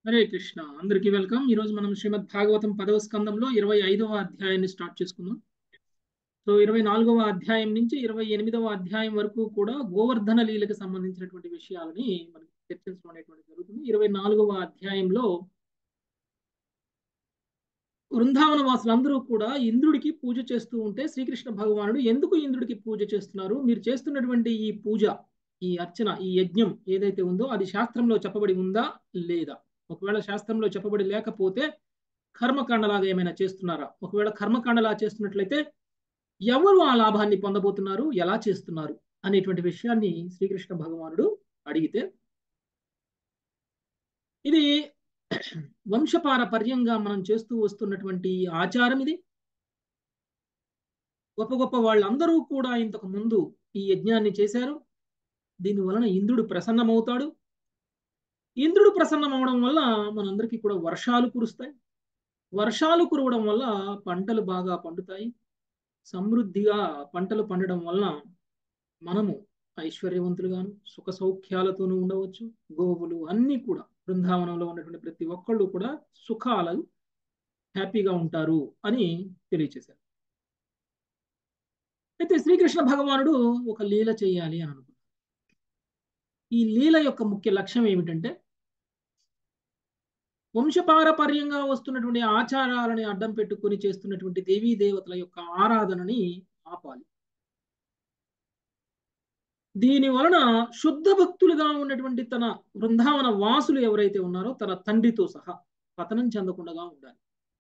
హరే కృష్ణ అందరికీ వెల్కమ్ ఈ రోజు మనం శ్రీమద్ భాగవతం పదవ స్కందంలో ఇరవై ఐదవ అధ్యాయాన్ని స్టార్ట్ చేసుకుందాం సో ఇరవై నాలుగవ అధ్యాయం నుంచి ఇరవై ఎనిమిదవ అధ్యాయం వరకు కూడా గోవర్ధన లీలకు సంబంధించినటువంటి విషయాలని మనకి చర్చించడం అనేటువంటి జరుగుతుంది ఇరవై నాలుగవ అధ్యాయంలో వృందావన వాసులందరూ కూడా ఇంద్రుడికి పూజ చేస్తూ ఉంటే శ్రీకృష్ణ భగవానుడు ఎందుకు ఇంద్రుడికి పూజ చేస్తున్నారు మీరు చేస్తున్నటువంటి ఈ పూజ ఈ అర్చన ఈ యజ్ఞం ఏదైతే ఉందో అది శాస్త్రంలో చెప్పబడి ఉందా లేదా ఒకవేళ శాస్త్రంలో చెప్పబడి లేకపోతే కర్మకాండలాగా ఏమైనా చేస్తున్నారా ఒకవేళ కర్మకాండలా చేస్తున్నట్లయితే ఎవరు ఆ లాభాన్ని పొందబోతున్నారు ఎలా చేస్తున్నారు అనేటువంటి విషయాన్ని శ్రీకృష్ణ భగవానుడు అడిగితే ఇది వంశపారపర్యంగా మనం చేస్తూ వస్తున్నటువంటి ఆచారం ఇది గొప్ప గొప్ప వాళ్ళందరూ కూడా ఇంతకు ముందు ఈ యజ్ఞాన్ని చేశారు దీని వలన ఇంద్రుడు ప్రసన్నమవుతాడు ఇంద్రుడు ప్రసన్నమవడం వల్ల మనందరికీ కూడా వర్షాలు కురుస్తాయి వర్షాలు కురవడం వల్ల పంటలు బాగా పండుతాయి సమృద్ధిగా పంటలు పండడం వలన మనము ఐశ్వర్యవంతులుగాను సుఖ సౌఖ్యాలతోనూ ఉండవచ్చు గోవులు అన్నీ కూడా బృందావనంలో ఉన్నటువంటి ప్రతి ఒక్కళ్ళు కూడా సుఖాలు హ్యాపీగా ఉంటారు అని తెలియచేశారు అయితే శ్రీకృష్ణ భగవానుడు ఒక లీల చేయాలి అని అనుకున్నాడు ఈ లీల యొక్క ముఖ్య లక్ష్యం ఏమిటంటే వంశపారపర్యంగా వస్తున్నటువంటి ఆచారాలని అడ్డం పెట్టుకుని చేస్తున్నటువంటి దేవీ దేవతల యొక్క ఆరాధనని ఆపాలి దీని వలన శుద్ధ భక్తులుగా ఉన్నటువంటి తన బృందావన వాసులు ఎవరైతే ఉన్నారో తన తండ్రితో సహా పతనం చెందకుండా ఉండాలి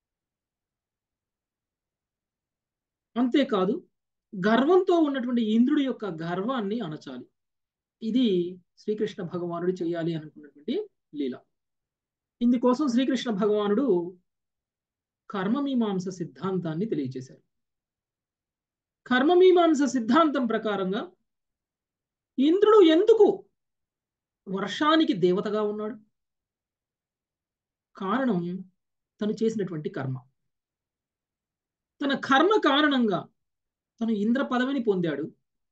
అంతేకాదు గర్వంతో ఉన్నటువంటి ఇంద్రుడి యొక్క గర్వాన్ని అణచాలి ఇది శ్రీకృష్ణ భగవానుడు చేయాలి అనుకున్నటువంటి లీల ఇందుకోసం శ్రీకృష్ణ భగవానుడు కర్మమీమాంస సిద్ధాంతాన్ని తెలియచేశారు కర్మమీమాంస సిద్ధాంతం ప్రకారంగా ఇంద్రుడు ఎందుకు వర్షానికి దేవతగా ఉన్నాడు కారణం తను చేసినటువంటి కర్మ తన కర్మ కారణంగా తను ఇంద్ర పదవిని పొందాడు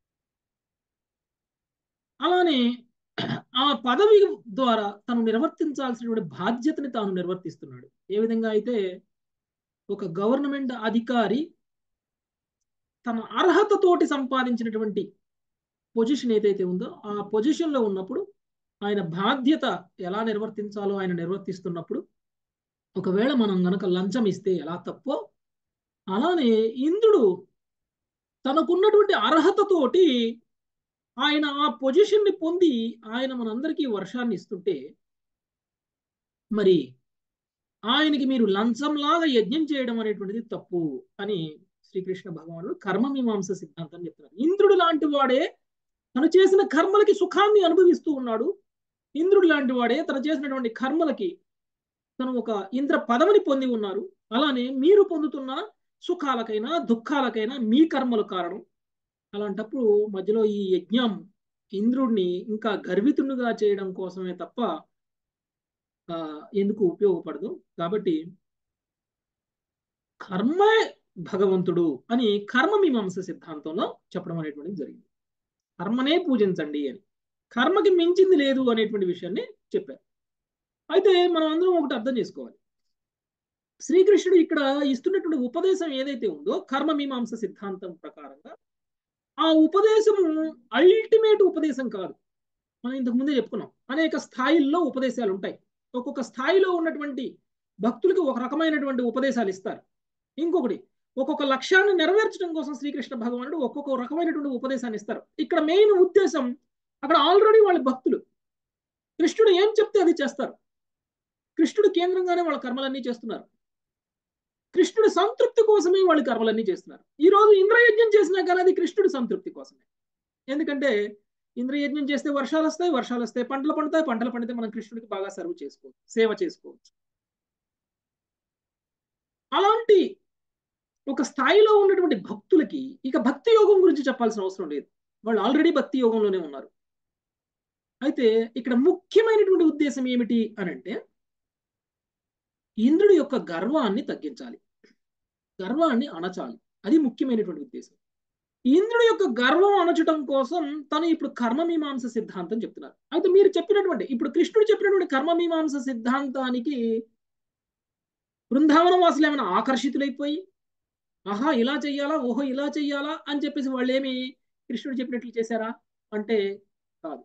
అలానే ఆ పదవి ద్వారా తను నిర్వర్తించాల్సినటువంటి బాధ్యతని తాను నిర్వర్తిస్తున్నాడు ఏ విధంగా అయితే ఒక గవర్నమెంట్ అధికారి తన అర్హతతోటి సంపాదించినటువంటి పొజిషన్ ఏదైతే ఉందో ఆ పొజిషన్లో ఉన్నప్పుడు ఆయన బాధ్యత ఎలా నిర్వర్తించాలో ఆయన నిర్వర్తిస్తున్నప్పుడు ఒకవేళ మనం గనక లంచం ఇస్తే ఎలా తప్పో అలానే ఇంద్రుడు తనకున్నటువంటి అర్హతతోటి ఆయన ఆ పొజిషన్ని పొంది ఆయన మనందరికీ వర్షాన్ని ఇస్తుంటే మరి ఆయనకి మీరు లంచంలాగా యజ్ఞం చేయడం అనేటువంటిది తప్పు అని శ్రీకృష్ణ భగవానుడు కర్మమీమాంస సిద్ధాంతం చెప్తున్నారు ఇంద్రుడు లాంటి వాడే తను చేసిన కర్మలకి సుఖాన్ని అనుభవిస్తూ ఉన్నాడు ఇంద్రుడు లాంటి వాడే తను చేసినటువంటి కర్మలకి తను ఒక ఇంద్ర పదవిని పొంది ఉన్నారు అలానే మీరు పొందుతున్న సుఖాలకైనా దుఃఖాలకైనా మీ కర్మలు కారణం అలాంటప్పుడు మధ్యలో ఈ యజ్ఞం ఇంద్రుడిని ఇంకా గర్వితుడుగా చేయడం కోసమే తప్ప ఎందుకు ఉపయోగపడదు కాబట్టి కర్మే భగవంతుడు అని కర్మ మీమాంస సిద్ధాంతంలో చెప్పడం అనేటువంటిది జరిగింది కర్మనే పూజించండి అని కర్మకి మించింది లేదు అనేటువంటి విషయాన్ని చెప్పారు అయితే మనం అందరం ఒకటి అర్థం చేసుకోవాలి శ్రీకృష్ణుడు ఇక్కడ ఇస్తున్నటువంటి ఉపదేశం ఏదైతే ఉందో కర్మ మీమాంస సిద్ధాంతం ప్రకారంగా ఆ ఉపదేశము అల్టిమేట్ ఉపదేశం కాదు మనం ఇంతకు ముందే చెప్పుకున్నాం అనేక స్థాయిల్లో ఉపదేశాలు ఉంటాయి ఒక్కొక్క స్థాయిలో ఉన్నటువంటి భక్తులకి ఒక రకమైనటువంటి ఉపదేశాలు ఇస్తారు ఇంకొకటి ఒక్కొక్క లక్ష్యాన్ని నెరవేర్చడం కోసం శ్రీకృష్ణ భగవానుడు ఒక్కొక్క రకమైనటువంటి ఉపదేశాన్ని ఇస్తారు ఇక్కడ మెయిన్ ఉద్దేశం అక్కడ ఆల్రెడీ వాళ్ళ భక్తులు కృష్ణుడు ఏం చెప్తే అది చేస్తారు కృష్ణుడు కేంద్రంగానే వాళ్ళ కర్మలన్నీ చేస్తున్నారు కృష్ణుడి సంతృప్తి కోసమే వాళ్ళు కర్మలన్నీ చేస్తున్నారు ఈ రోజు ఇంద్రయజ్ఞం చేసినా కానీ అది కృష్ణుడి సంతృప్తి కోసమే ఎందుకంటే ఇంద్రయజ్ఞం చేస్తే వర్షాలు వస్తాయి వర్షాలు వస్తాయి పంటలు పండుతాయి పంటలు పండితే మనం కృష్ణుడికి బాగా సర్వ్ చేసుకోవచ్చు సేవ చేసుకోవచ్చు అలాంటి ఒక స్థాయిలో ఉన్నటువంటి భక్తులకి ఇక భక్తి యోగం గురించి చెప్పాల్సిన అవసరం లేదు వాళ్ళు ఆల్రెడీ భక్తి యోగంలోనే ఉన్నారు అయితే ఇక్కడ ముఖ్యమైనటువంటి ఉద్దేశం ఏమిటి అని అంటే ఇంద్రుడి యొక్క గర్వాన్ని తగ్గించాలి గర్వాన్ని అణచాలి అది ముఖ్యమైనటువంటి ఉద్దేశం ఇంద్రుడి యొక్క గర్వం అణచటం కోసం తను ఇప్పుడు కర్మమీమాంస సిద్ధాంతం చెప్తున్నారు అయితే మీరు చెప్పినటువంటి ఇప్పుడు కృష్ణుడు చెప్పినటువంటి కర్మమీమాంస సిద్ధాంతానికి బృందావన వాసులు ఏమైనా ఆకర్షితులైపోయి ఆహా ఇలా చెయ్యాలా ఓహో ఇలా చెయ్యాలా అని చెప్పేసి వాళ్ళు ఏమి కృష్ణుడు చెప్పినట్లు చేశారా అంటే కాదు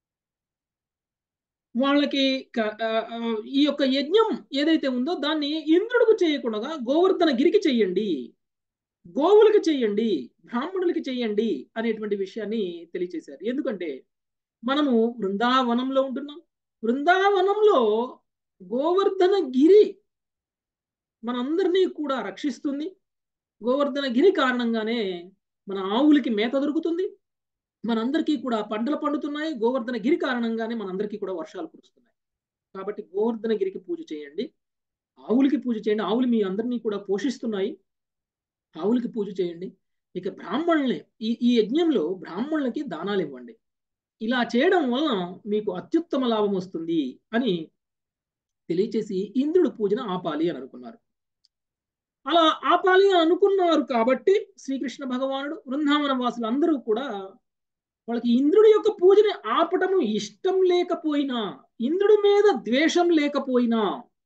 వాళ్ళకి ఈ యొక్క యజ్ఞం ఏదైతే ఉందో దాన్ని ఇంద్రుడికి చేయకుండా గోవర్ధన గిరికి చెయ్యండి గోవులకి చెయ్యండి బ్రాహ్మణులకి చెయ్యండి అనేటువంటి విషయాన్ని తెలియచేశారు ఎందుకంటే మనము బృందావనంలో ఉంటున్నాం బృందావనంలో గోవర్ధన గిరి మనందరినీ కూడా రక్షిస్తుంది గోవర్ధన గిరి కారణంగానే మన ఆవులకి మేత దొరుకుతుంది మనందరికీ కూడా పంటలు పండుతున్నాయి గోవర్ధన గిరి కారణంగానే మనందరికీ కూడా వర్షాలు కురుస్తున్నాయి కాబట్టి గోవర్ధన గిరికి పూజ చేయండి ఆవులకి పూజ చేయండి ఆవులు మీ అందరినీ కూడా పోషిస్తున్నాయి ఆవులకి పూజ చేయండి ఇక బ్రాహ్మణుల్ని ఈ ఈ యజ్ఞంలో బ్రాహ్మణులకి దానాలు ఇవ్వండి ఇలా చేయడం వలన మీకు అత్యుత్తమ లాభం వస్తుంది అని తెలియచేసి ఇంద్రుడు పూజను ఆపాలి అని అనుకున్నారు అలా ఆపాలి అని అనుకున్నారు కాబట్టి శ్రీకృష్ణ భగవానుడు బృందావన వాసులు అందరూ కూడా వాళ్ళకి ఇంద్రుడి యొక్క పూజని ఆపటము ఇష్టం లేకపోయినా ఇంద్రుడి మీద ద్వేషం లేకపోయినా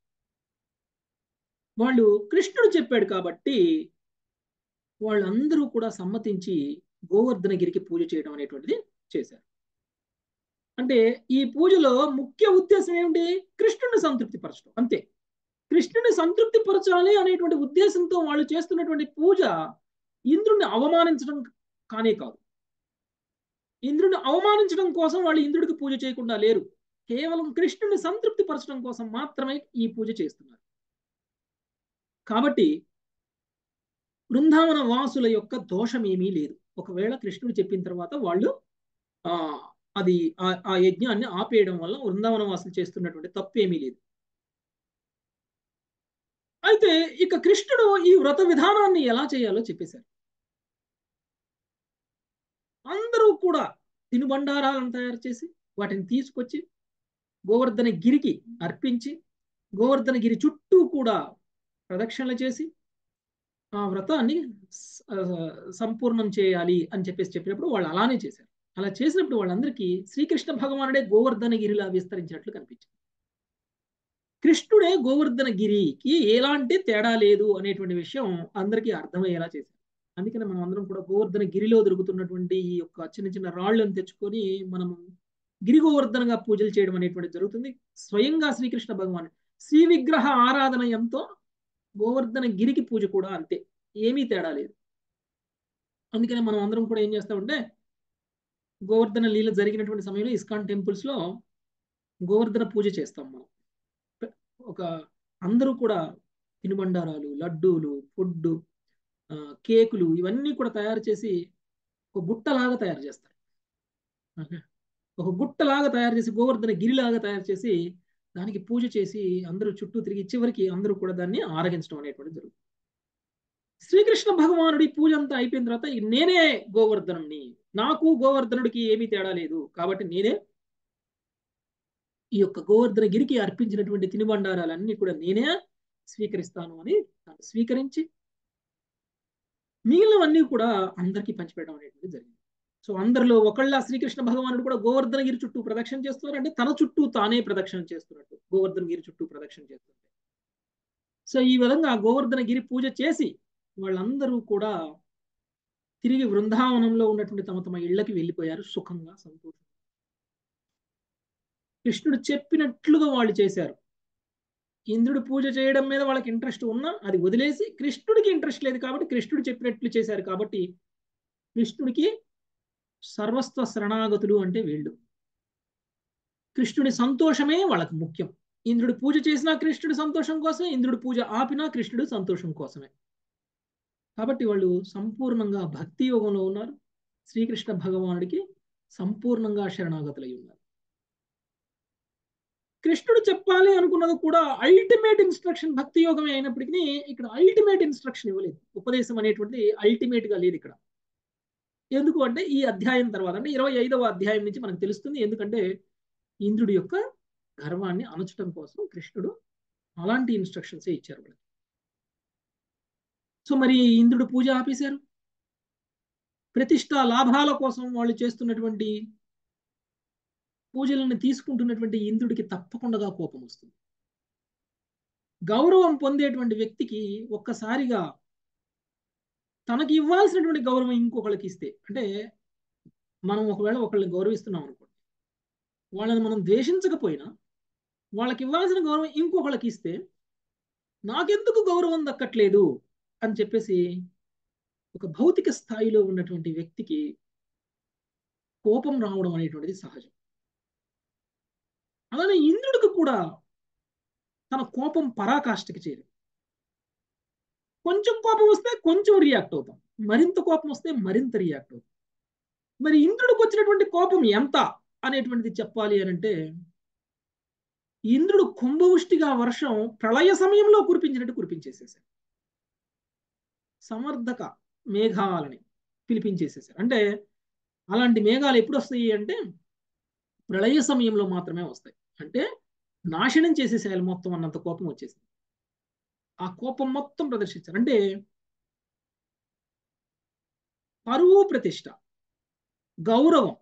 వాళ్ళు కృష్ణుడు చెప్పాడు కాబట్టి వాళ్ళందరూ కూడా సమ్మతించి గోవర్ధనగిరికి పూజ చేయడం అనేటువంటిది చేశారు అంటే ఈ పూజలో ముఖ్య ఉద్దేశం ఏమిటి కృష్ణుని సంతృప్తి పరచడం అంతే కృష్ణుని సంతృప్తి పరచాలి అనేటువంటి ఉద్దేశంతో వాళ్ళు చేస్తున్నటువంటి పూజ ఇంద్రుడిని అవమానించడం కానే కాదు ఇంద్రుడిని అవమానించడం కోసం వాళ్ళు ఇంద్రుడికి పూజ చేయకుండా లేరు కేవలం కృష్ణుని సంతృప్తి పరచడం కోసం మాత్రమే ఈ పూజ చేస్తున్నారు కాబట్టి బృందావన వాసుల యొక్క దోషం ఏమీ లేదు ఒకవేళ కృష్ణుడు చెప్పిన తర్వాత వాళ్ళు ఆ అది ఆ యజ్ఞాన్ని ఆపేయడం వల్ల బృందావన వాసులు చేస్తున్నటువంటి తప్పు ఏమీ లేదు అయితే ఇక కృష్ణుడు ఈ వ్రత విధానాన్ని ఎలా చేయాలో చెప్పేశారు అందరూ కూడా తినుబండారాలను తయారు చేసి వాటిని తీసుకొచ్చి గోవర్ధన గిరికి అర్పించి గోవర్ధన గిరి చుట్టూ కూడా ప్రదక్షిణలు చేసి ఆ వ్రతాన్ని సంపూర్ణం చేయాలి అని చెప్పేసి చెప్పినప్పుడు వాళ్ళు అలానే చేశారు అలా చేసినప్పుడు వాళ్ళందరికీ శ్రీకృష్ణ భగవానుడే గోవర్ధన గిరిలా విస్తరించినట్లు కనిపించింది కృష్ణుడే గోవర్ధన గిరికి ఎలాంటి తేడా లేదు అనేటువంటి విషయం అందరికీ అర్థమయ్యేలా చేశారు అందుకనే మనం అందరం కూడా గోవర్ధన గిరిలో దొరుకుతున్నటువంటి ఈ యొక్క చిన్న చిన్న రాళ్లను తెచ్చుకొని మనం గిరి గోవర్ధనగా పూజలు చేయడం అనేటువంటిది జరుగుతుంది స్వయంగా శ్రీకృష్ణ భగవాన్ శ్రీ విగ్రహ ఆరాధన ఎంతో గోవర్ధన గిరికి పూజ కూడా అంతే ఏమీ తేడా లేదు అందుకనే మనం అందరం కూడా ఏం చేస్తామంటే గోవర్ధన లీల జరిగినటువంటి సమయంలో ఇస్కాన్ టెంపుల్స్ లో గోవర్ధన పూజ చేస్తాం మనం ఒక అందరూ కూడా తినుబండారాలు లడ్డూలు ఫుడ్ కేకులు ఇవన్నీ కూడా తయారు చేసి ఒక గుట్టలాగా తయారు చేస్తారు ఒక గుట్టలాగా తయారు చేసి గోవర్ధన గిరిలాగా తయారు చేసి దానికి పూజ చేసి అందరూ చుట్టూ తిరిగి చివరికి అందరూ కూడా దాన్ని ఆరగించడం అనేటువంటి జరుగుతుంది శ్రీకృష్ణ భగవానుడి పూజ అంతా అయిపోయిన తర్వాత నేనే గోవర్ధనుడిని నాకు గోవర్ధనుడికి ఏమీ తేడా లేదు కాబట్టి నేనే ఈ యొక్క గోవర్ధన గిరికి అర్పించినటువంటి తినుబండారాలన్నీ కూడా నేనే స్వీకరిస్తాను అని స్వీకరించి మిగిలినవన్నీ కూడా అందరికీ పంచిపెట్టడం అనేటువంటి జరిగింది సో అందరిలో ఒకళ్ళ శ్రీకృష్ణ భగవానుడు కూడా గోవర్ధన గిరి చుట్టూ ప్రదక్షిణ చేస్తున్నారు అంటే తన చుట్టూ తానే ప్రదక్షిణ చేస్తున్నట్టు గోవర్ధన గిరి చుట్టూ ప్రదక్షిణ చేస్తుంటే సో ఈ విధంగా గోవర్ధన గిరి పూజ చేసి వాళ్ళందరూ కూడా తిరిగి బృందావనంలో ఉన్నటువంటి తమ తమ ఇళ్లకి వెళ్ళిపోయారు సుఖంగా సంతోషంగా కృష్ణుడు చెప్పినట్లుగా వాళ్ళు చేశారు ఇంద్రుడు పూజ చేయడం మీద వాళ్ళకి ఇంట్రెస్ట్ ఉన్నా అది వదిలేసి కృష్ణుడికి ఇంట్రెస్ట్ లేదు కాబట్టి కృష్ణుడు చెప్పినట్లు చేశారు కాబట్టి కృష్ణుడికి సర్వస్వ శరణాగతులు అంటే వీళ్ళు కృష్ణుడి సంతోషమే వాళ్ళకి ముఖ్యం ఇంద్రుడు పూజ చేసినా కృష్ణుడి సంతోషం కోసమే ఇంద్రుడు పూజ ఆపినా కృష్ణుడు సంతోషం కోసమే కాబట్టి వాళ్ళు సంపూర్ణంగా భక్తి యోగంలో ఉన్నారు శ్రీకృష్ణ భగవానుడికి సంపూర్ణంగా శరణాగతులై ఉన్నారు కృష్ణుడు చెప్పాలి అనుకున్నది కూడా అల్టిమేట్ ఇన్స్ట్రక్షన్ భక్తి యోగమే అయినప్పటికీ ఇక్కడ అల్టిమేట్ ఇన్స్ట్రక్షన్ ఇవ్వలేదు ఉపదేశం అనేటువంటిది అల్టిమేట్ గా లేదు ఇక్కడ ఎందుకు అంటే ఈ అధ్యాయం తర్వాత అంటే ఇరవై ఐదవ అధ్యాయం నుంచి మనకు తెలుస్తుంది ఎందుకంటే ఇంద్రుడి యొక్క గర్వాన్ని అణచడం కోసం కృష్ణుడు అలాంటి ఇన్స్ట్రక్షన్స్ ఇచ్చారు వాళ్ళకి సో మరి ఇంద్రుడు పూజ ఆపేశారు ప్రతిష్ట లాభాల కోసం వాళ్ళు చేస్తున్నటువంటి పూజలను తీసుకుంటున్నటువంటి ఇంద్రుడికి తప్పకుండా కోపం వస్తుంది గౌరవం పొందేటువంటి వ్యక్తికి ఒక్కసారిగా తనకి ఇవ్వాల్సినటువంటి గౌరవం ఇంకొకళ్ళకి ఇస్తే అంటే మనం ఒకవేళ ఒకళ్ళని గౌరవిస్తున్నాం అనుకోండి వాళ్ళని మనం ద్వేషించకపోయినా వాళ్ళకి ఇవ్వాల్సిన గౌరవం ఇంకొకళ్ళకి ఇస్తే నాకెందుకు గౌరవం దక్కట్లేదు అని చెప్పేసి ఒక భౌతిక స్థాయిలో ఉన్నటువంటి వ్యక్తికి కోపం రావడం అనేటువంటిది సహజం అలానే ఇంద్రుడికి కూడా తన కోపం పరాకాష్ఠకి చేరి కొంచెం కోపం వస్తే కొంచెం రియాక్ట్ అవుతాం మరింత కోపం వస్తే మరింత రియాక్ట్ అవుతాం మరి ఇంద్రుడికి వచ్చినటువంటి కోపం ఎంత అనేటువంటిది చెప్పాలి అని అంటే ఇంద్రుడు కుంభవృష్టిగా వర్షం ప్రళయ సమయంలో కురిపించినట్టు కురిపించేసేసారు సమర్థక మేఘాలని పిలిపించేసేసారు అంటే అలాంటి మేఘాలు ఎప్పుడు వస్తాయి అంటే ప్రళయ సమయంలో మాత్రమే వస్తాయి అంటే నాశనం చేసేసేయాలి మొత్తం అన్నంత కోపం వచ్చేసింది ఆ కోపం మొత్తం ప్రదర్శించారు అంటే పరువు ప్రతిష్ట గౌరవం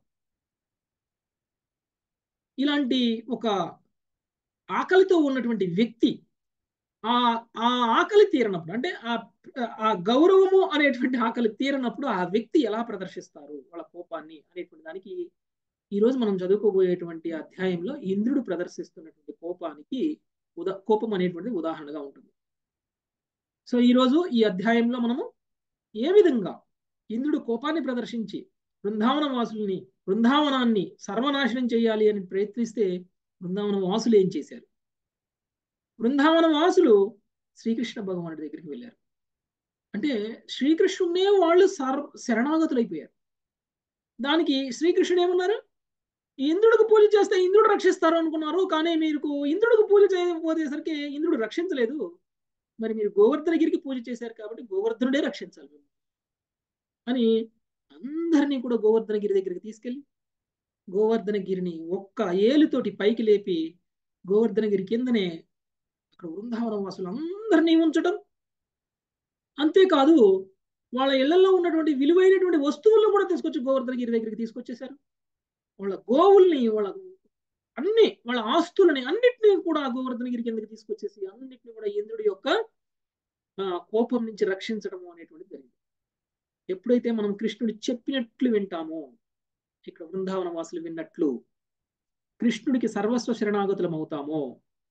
ఇలాంటి ఒక ఆకలితో ఉన్నటువంటి వ్యక్తి ఆ ఆ ఆకలి తీరనప్పుడు అంటే ఆ ఆ గౌరవము అనేటువంటి ఆకలి తీరనప్పుడు ఆ వ్యక్తి ఎలా ప్రదర్శిస్తారు వాళ్ళ కోపాన్ని అనేటువంటి దానికి ఈరోజు మనం చదువుకోబోయేటువంటి అధ్యాయంలో ఇంద్రుడు ప్రదర్శిస్తున్నటువంటి కోపానికి ఉదా కోపం అనేటువంటిది ఉదాహరణగా ఉంటుంది సో ఈరోజు ఈ అధ్యాయంలో మనము ఏ విధంగా ఇంద్రుడు కోపాన్ని ప్రదర్శించి బృందావన వాసుల్ని బృందావనాన్ని సర్వనాశనం చేయాలి అని ప్రయత్నిస్తే బృందావన వాసులు ఏం చేశారు బృందావన వాసులు శ్రీకృష్ణ భగవానుడి దగ్గరికి వెళ్ళారు అంటే శ్రీకృష్ణుడే వాళ్ళు సర్ శరణాగతులైపోయారు దానికి శ్రీకృష్ణుడు ఏమన్నారు ఇంద్రుడికి పూజ చేస్తే ఇంద్రుడు రక్షిస్తారు అనుకున్నారు కానీ మీకు ఇంద్రుడికి పూజ చేయకపోతేసరికి ఇంద్రుడు రక్షించలేదు మరి మీరు గోవర్ధనగిరికి పూజ చేశారు కాబట్టి గోవర్ధనుడే రక్షించాలి అని అందరినీ కూడా గోవర్ధనగిరి దగ్గరికి తీసుకెళ్ళి గోవర్ధనగిరిని ఒక్క ఏలుతోటి పైకి లేపి గోవర్ధనగిరి కిందనే అక్కడ బృందావన వాసులు అందరినీ ఉంచడం అంతేకాదు వాళ్ళ ఇళ్లలో ఉన్నటువంటి విలువైనటువంటి వస్తువులను కూడా తీసుకొచ్చి గోవర్ధనగిరి దగ్గరికి తీసుకొచ్చేశారు వాళ్ళ గోవుల్ని వాళ్ళ అన్ని వాళ్ళ ఆస్తులని అన్నిటినీ కూడా గోవర్ధనగిరి కిందకి తీసుకొచ్చేసి అన్నిటిని కూడా ఇంద్రుడి యొక్క కోపం నుంచి రక్షించడం అనేటువంటిది జరిగింది ఎప్పుడైతే మనం కృష్ణుడు చెప్పినట్లు వింటామో ఇక్కడ బృందావన వాసులు విన్నట్లు కృష్ణుడికి సర్వస్వ శరణాగతులం అవుతామో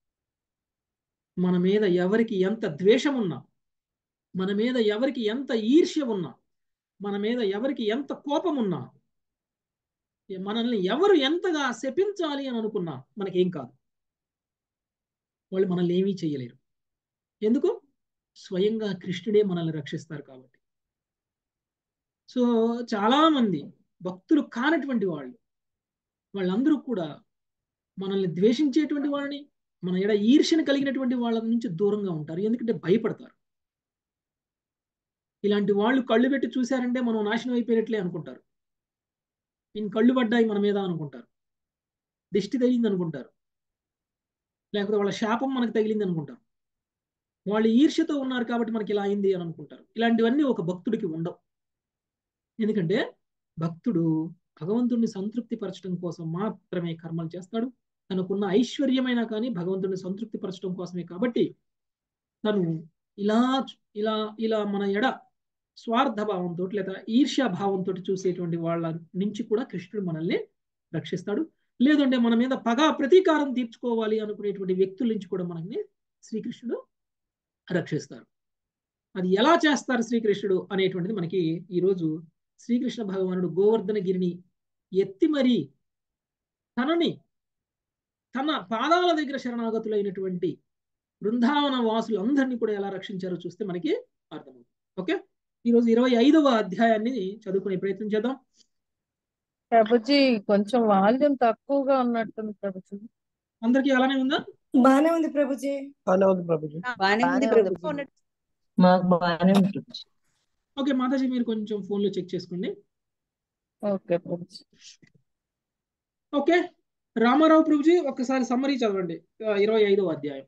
మన మీద ఎవరికి ఎంత ద్వేషం ఉన్నా మన మీద ఎవరికి ఎంత ఈర్ష్య ఉన్నా మన మీద ఎవరికి ఎంత కోపం ఉన్నా మనల్ని ఎవరు ఎంతగా శపించాలి అని అనుకున్నా మనకేం కాదు వాళ్ళు మనల్ని ఏమీ చేయలేరు ఎందుకు స్వయంగా కృష్ణుడే మనల్ని రక్షిస్తారు కాబట్టి సో చాలా మంది భక్తులు కానటువంటి వాళ్ళు వాళ్ళందరూ కూడా మనల్ని ద్వేషించేటువంటి వాళ్ళని మన ఎడ ఈర్ష్యను కలిగినటువంటి వాళ్ళ నుంచి దూరంగా ఉంటారు ఎందుకంటే భయపడతారు ఇలాంటి వాళ్ళు కళ్ళు పెట్టి చూశారంటే మనం నాశనం అయిపోయినట్లే అనుకుంటారు ఈయన కళ్ళు పడ్డాయి మన మీద అనుకుంటారు దిష్టి తగిలింది అనుకుంటారు లేకపోతే వాళ్ళ శాపం మనకు తగిలింది అనుకుంటారు వాళ్ళు ఈర్ష్యతో ఉన్నారు కాబట్టి మనకి ఇలా అయింది అని అనుకుంటారు ఇలాంటివన్నీ ఒక భక్తుడికి ఉండవు ఎందుకంటే భక్తుడు భగవంతుడిని సంతృప్తి పరచడం కోసం మాత్రమే కర్మలు చేస్తాడు తనకున్న ఐశ్వర్యమైనా కానీ భగవంతుడిని సంతృప్తి పరచడం కోసమే కాబట్టి తను ఇలా ఇలా ఇలా మన ఎడ స్వార్థ భావంతో లేదా ఈర్ష్యా భావంతో చూసేటువంటి వాళ్ళ నుంచి కూడా కృష్ణుడు మనల్ని రక్షిస్తాడు లేదంటే మన మీద పగ ప్రతీకారం తీర్చుకోవాలి అనుకునేటువంటి వ్యక్తుల నుంచి కూడా మనల్ని శ్రీకృష్ణుడు రక్షిస్తారు అది ఎలా చేస్తారు శ్రీకృష్ణుడు అనేటువంటిది మనకి ఈరోజు శ్రీకృష్ణ భగవానుడు గోవర్ధన గిరిని ఎత్తి మరీ తనని తన పాదాల దగ్గర శరణాగతులైనటువంటి బృందావన వాసులందరినీ కూడా ఎలా రక్షించారో చూస్తే మనకి అర్థమవుతుంది ఓకే ఈరోజు ఇరవై ఐదవ అధ్యాయాన్ని చదువుకునే ప్రయత్నం చేద్దాం ప్రభుజీ కొంచెం వాల్యూమ్ తక్కువగా ఉన్నట్టుంది ప్రభుజీ అందరికీ అలానే ఉందా బానే ఉంది ప్రభుజీ బానే ఉంది ప్రభుజీ బానే ఉంది బానే ప్రభు ఉంది. మాకు బానే ఉంటుంది ఓకే మాతాజీ మీరు కొంచెం ఫోన్లో చెక్ చేసుకోండి ఓకే ప్రభుజీ ఓకే రామారావు ప్రభుజీ ఒక్కసారి సమ్మరీ చదవండి ఆ, ఇరవై ఐదవ అధ్యాయం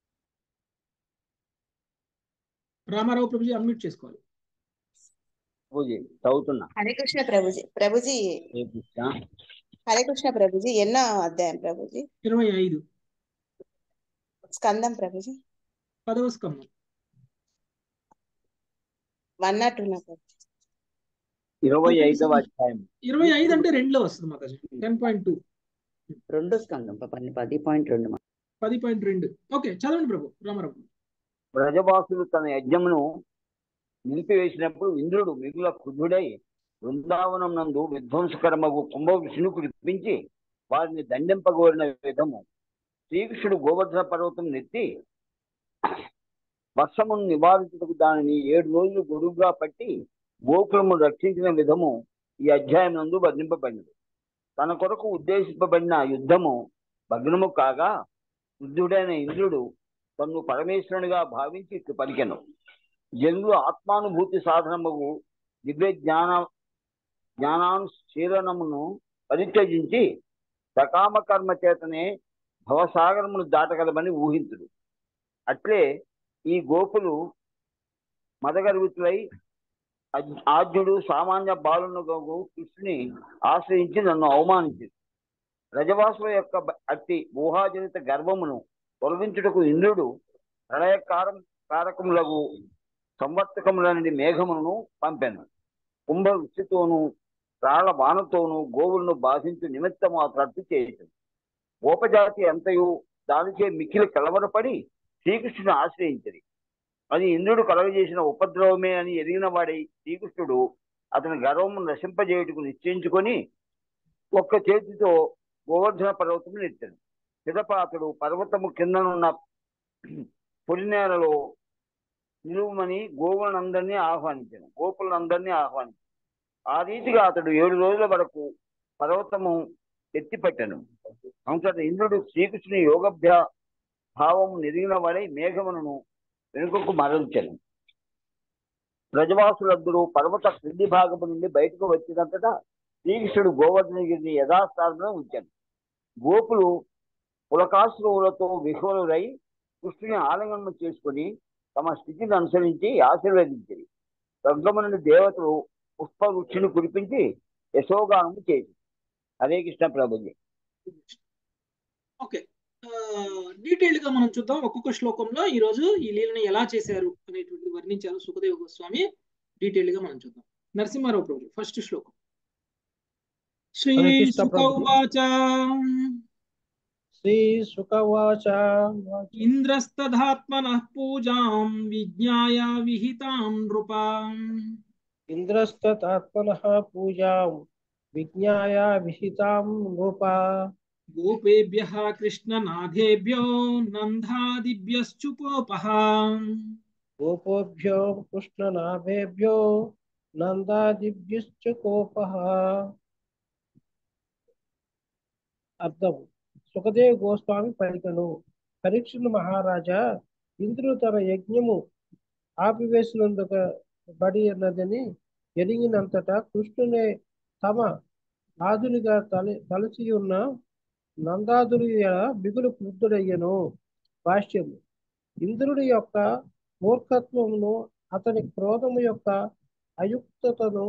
రామారావు ప్రభుజీ అన్మ్యూట్ చేసుకోవాలి పూజ చదువుతున్నా హరే కృష్ణ ప్రభుజీ ప్రభుజీ ఏ కృష్ణ హరే కృష్ణ ప్రభుజీ ఎన్నో అధ్యాయం ప్రభుజీ ఇరవై ఐదు స్కందం ప్రభుజీ పదవ స్కందం వన్ నాట్ టూ నా ప్రభుజీ ఇరవై ఐదవ అధ్యాయం ఇరవై ఐదు అంటే రెండులో వస్తుంది మాతాజీ టెన్ పాయింట్ టూ రెండు స్కందం పని పది పాయింట్ రెండు మా- పది పాయింట్ రెండు ఓకే చదవండి ప్రభు రామారావు బ్రజవాసులు తన యజ్ఞమును నిలిపివేసినప్పుడు ఇంద్రుడు మిగుల క్రుద్ధుడై బృందావనం నందు విధ్వంసకరమగు కుంభ విష్ణు కురిపించి వారిని దండింపగోరిన విధము శ్రీకృష్ణుడు గోవర్ధన పర్వతం నెత్తి వర్షమును నివారించుటకు దానిని ఏడు రోజులు గొడుగుగా పట్టి గోకులము రక్షించిన విధము ఈ అధ్యాయం నందు వర్ణింపబడినది తన కొరకు ఉద్దేశింపబడిన యుద్ధము భగ్నము కాగా వృద్ధుడైన ఇంద్రుడు తన్ను పరమేశ్వరునిగా భావించి ఇట్లు పలికెను జనులు ఆత్మానుభూతి సాధనముగు దివ్య జ్ఞాన జ్ఞానానుశీలనమును పరిత్యజించి సకామ కర్మ చేతనే భవసాగరమును దాటగలమని ఊహించుడు అట్లే ఈ గోపులు మదగర్వితులై అజ్- ఆద్యుడు సామాన్య బాలునగు కృష్ణుని ఆశ్రయించి నన్ను అవమానించింది రజవాసుల యొక్క బ- అట్టి ఊహాజనిత గర్వమును తొలగించుటకు ఇంద్రుడు ప్రళయకారం కారకములకు సంవర్తకములనే మేఘమును పంపాను కుంభ వృష్టితోనూ రాళ్ల బాణతోనూ గోవులను బాధించు నిమిత్తము అతడు చేయటం గోపజాతి అంతయు దానిచే మిక్కిలి కలవరపడి శ్రీకృష్ణుని ఆశ్రయించది అది ఇంద్రుడు కలగజేసిన ఉపద్రవమే అని ఎరిగిన వాడై శ్రీకృష్ణుడు అతని గర్వము నశింపజేయుటకు నిశ్చయించుకొని ఒక్క చేతితో గోవర్ధన పర్వతం నెత్తాడు పిదప అతడు పర్వతము కిందనున్న పొడి నేలలో నిలువమని గోవులందరినీ ఆహ్వానించాను గోపులందరినీ ఆహ్వానించాను ఆ రీతిగా అతడు ఏడు రోజుల వరకు పర్వతము ఎత్తిపెట్టను అంతట ఇంద్రుడు శ్రీకృష్ణుని యోగభ్యా భావము నెరిగిన వాడై మేఘమును వెనుకకు మరల్చాను ప్రజవాసులందరూ పర్వత క్రింది భాగము నుండి బయటకు వచ్చినంతటా శ్రీకృష్ణుడు గోవర్ధనగిరిని యథాస్థానంలో ఉంచాను గోపులు పులకాశ్రువులతో విహ్వలురై కృష్ణుని ఆలింగనం చేసుకుని తమ స్థితిని అనుసరించి ఆశీర్వదించింది స్వర్గము నుండి దేవతలు పుష్ప వృక్షిని కురిపించి యశోగానము చేసి హరే కృష్ణ ప్రభుజీ ఓకే డీటెయిల్డ్ గా మనం చూద్దాం ఒక్కొక్క శ్లోకంలో ఈ రోజు ఈ లీలని ఎలా చేశారు అనేటువంటిది వర్ణించారు సుఖదేవ గోస్వామి డీటెయిల్డ్ గా మనం చూద్దాం నరసింహారావు ప్రభు ఫస్ట్ శ్లోకం శ్రీ హరే కృష్ణ సుఖ ప్రభు. ఉవాచ శ్రీ సుఖవాచ ఇంద్రస్తధాత్మనః పూజాం విజ్ఞాయ విహితాం నృపాం ఇంద్రస్తత్మన పూజాం విజ్ఞాయ విహితాం రూప గోపేభ్యః కృష్ణనాథేభ్యో నందాదిభ్యశ్చుపోపః గోపోభ్యో కృష్ణనాభేభ్యో నందాదిభ్యశ్చ కోప అర్థం సుఖదేవ్ గోస్వామి పలికను పరీక్షను మహారాజా ఇంద్రుడు తన యజ్ఞము ఆపివేసినందుకు బడి అన్నదని ఎరిగినంతటా కృష్ణునే తమ నాదునిగా తల తలచి ఉన్న నందాదుని ఎడ మిగులు క్రుద్ధుడయ్యను భాష్యము ఇంద్రుడి యొక్క మూర్ఖత్వమును అతని క్రోధము యొక్క అయుక్తతను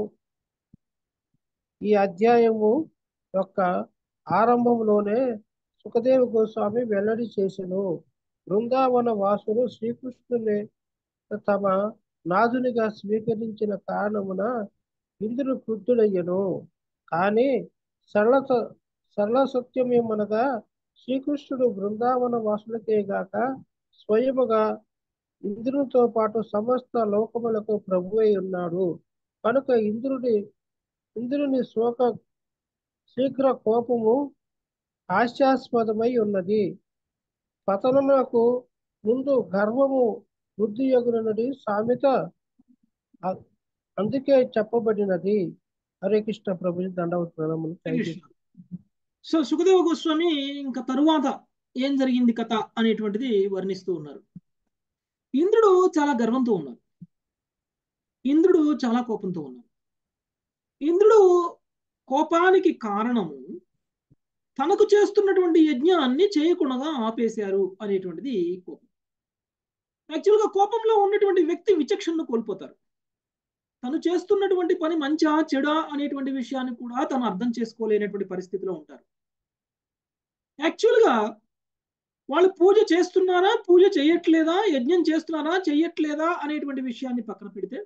ఈ అధ్యాయము యొక్క ఆరంభంలోనే సుఖదేవ గోస్వామి వెల్లడి చేసెను బృందావన వాసులు శ్రీకృష్ణుని తమ నాదునిగా స్వీకరించిన కారణమున ఇంద్రుడు క్రుద్ధుడయ్యను కానీ సరళత సరళ సత్యమేమనగా శ్రీకృష్ణుడు బృందావన వాసులకే గాక స్వయముగా ఇంద్రునితో పాటు సమస్త లోకములకు ప్రభువై ఉన్నాడు కనుక ఇంద్రుడి ఇంద్రుని శోక శీఘ్ర కోపము హాస్యాస్పదమై ఉన్నది పతనములకు ముందు గర్వము వృద్ధి యొగునది సామెత అ- అందుకే చెప్పబడినది హరే కృష్ణ ప్రభు దండవత్ ప్రణములు thank you so Sukhadeva Goswami ఇంకా తరువాత ఏం జరిగింది కథ అనేటువంటిది వర్ణిస్తూ ఉన్నారు ఇంద్రుడు చాలా గర్వంతో ఉన్నారు ఇంద్రుడు చాలా కోపంతో ఉన్నారు ఇంద్రుడు కోపానికి కారణము తనకు చేస్తున్నటువంటి యజ్ఞాన్ని చేయకుండా ఆపేశారు అనేటువంటిది కోపం యాక్చువల్గా కోపంలో ఉన్నటువంటి వ్యక్తి విచక్షణను కోల్పోతారు తను చేస్తున్నటువంటి పని మంచా చెడా అనేటువంటి విషయాన్ని కూడా తను అర్థం చేసుకోలేనటువంటి పరిస్థితిలో ఉంటారు యాక్చువల్గా వాళ్ళు పూజ చేస్తున్నారా పూజ చేయట్లేదా యజ్ఞం చేస్తున్నారా చెయ్యట్లేదా అనేటువంటి విషయాన్ని పక్కన పెడితే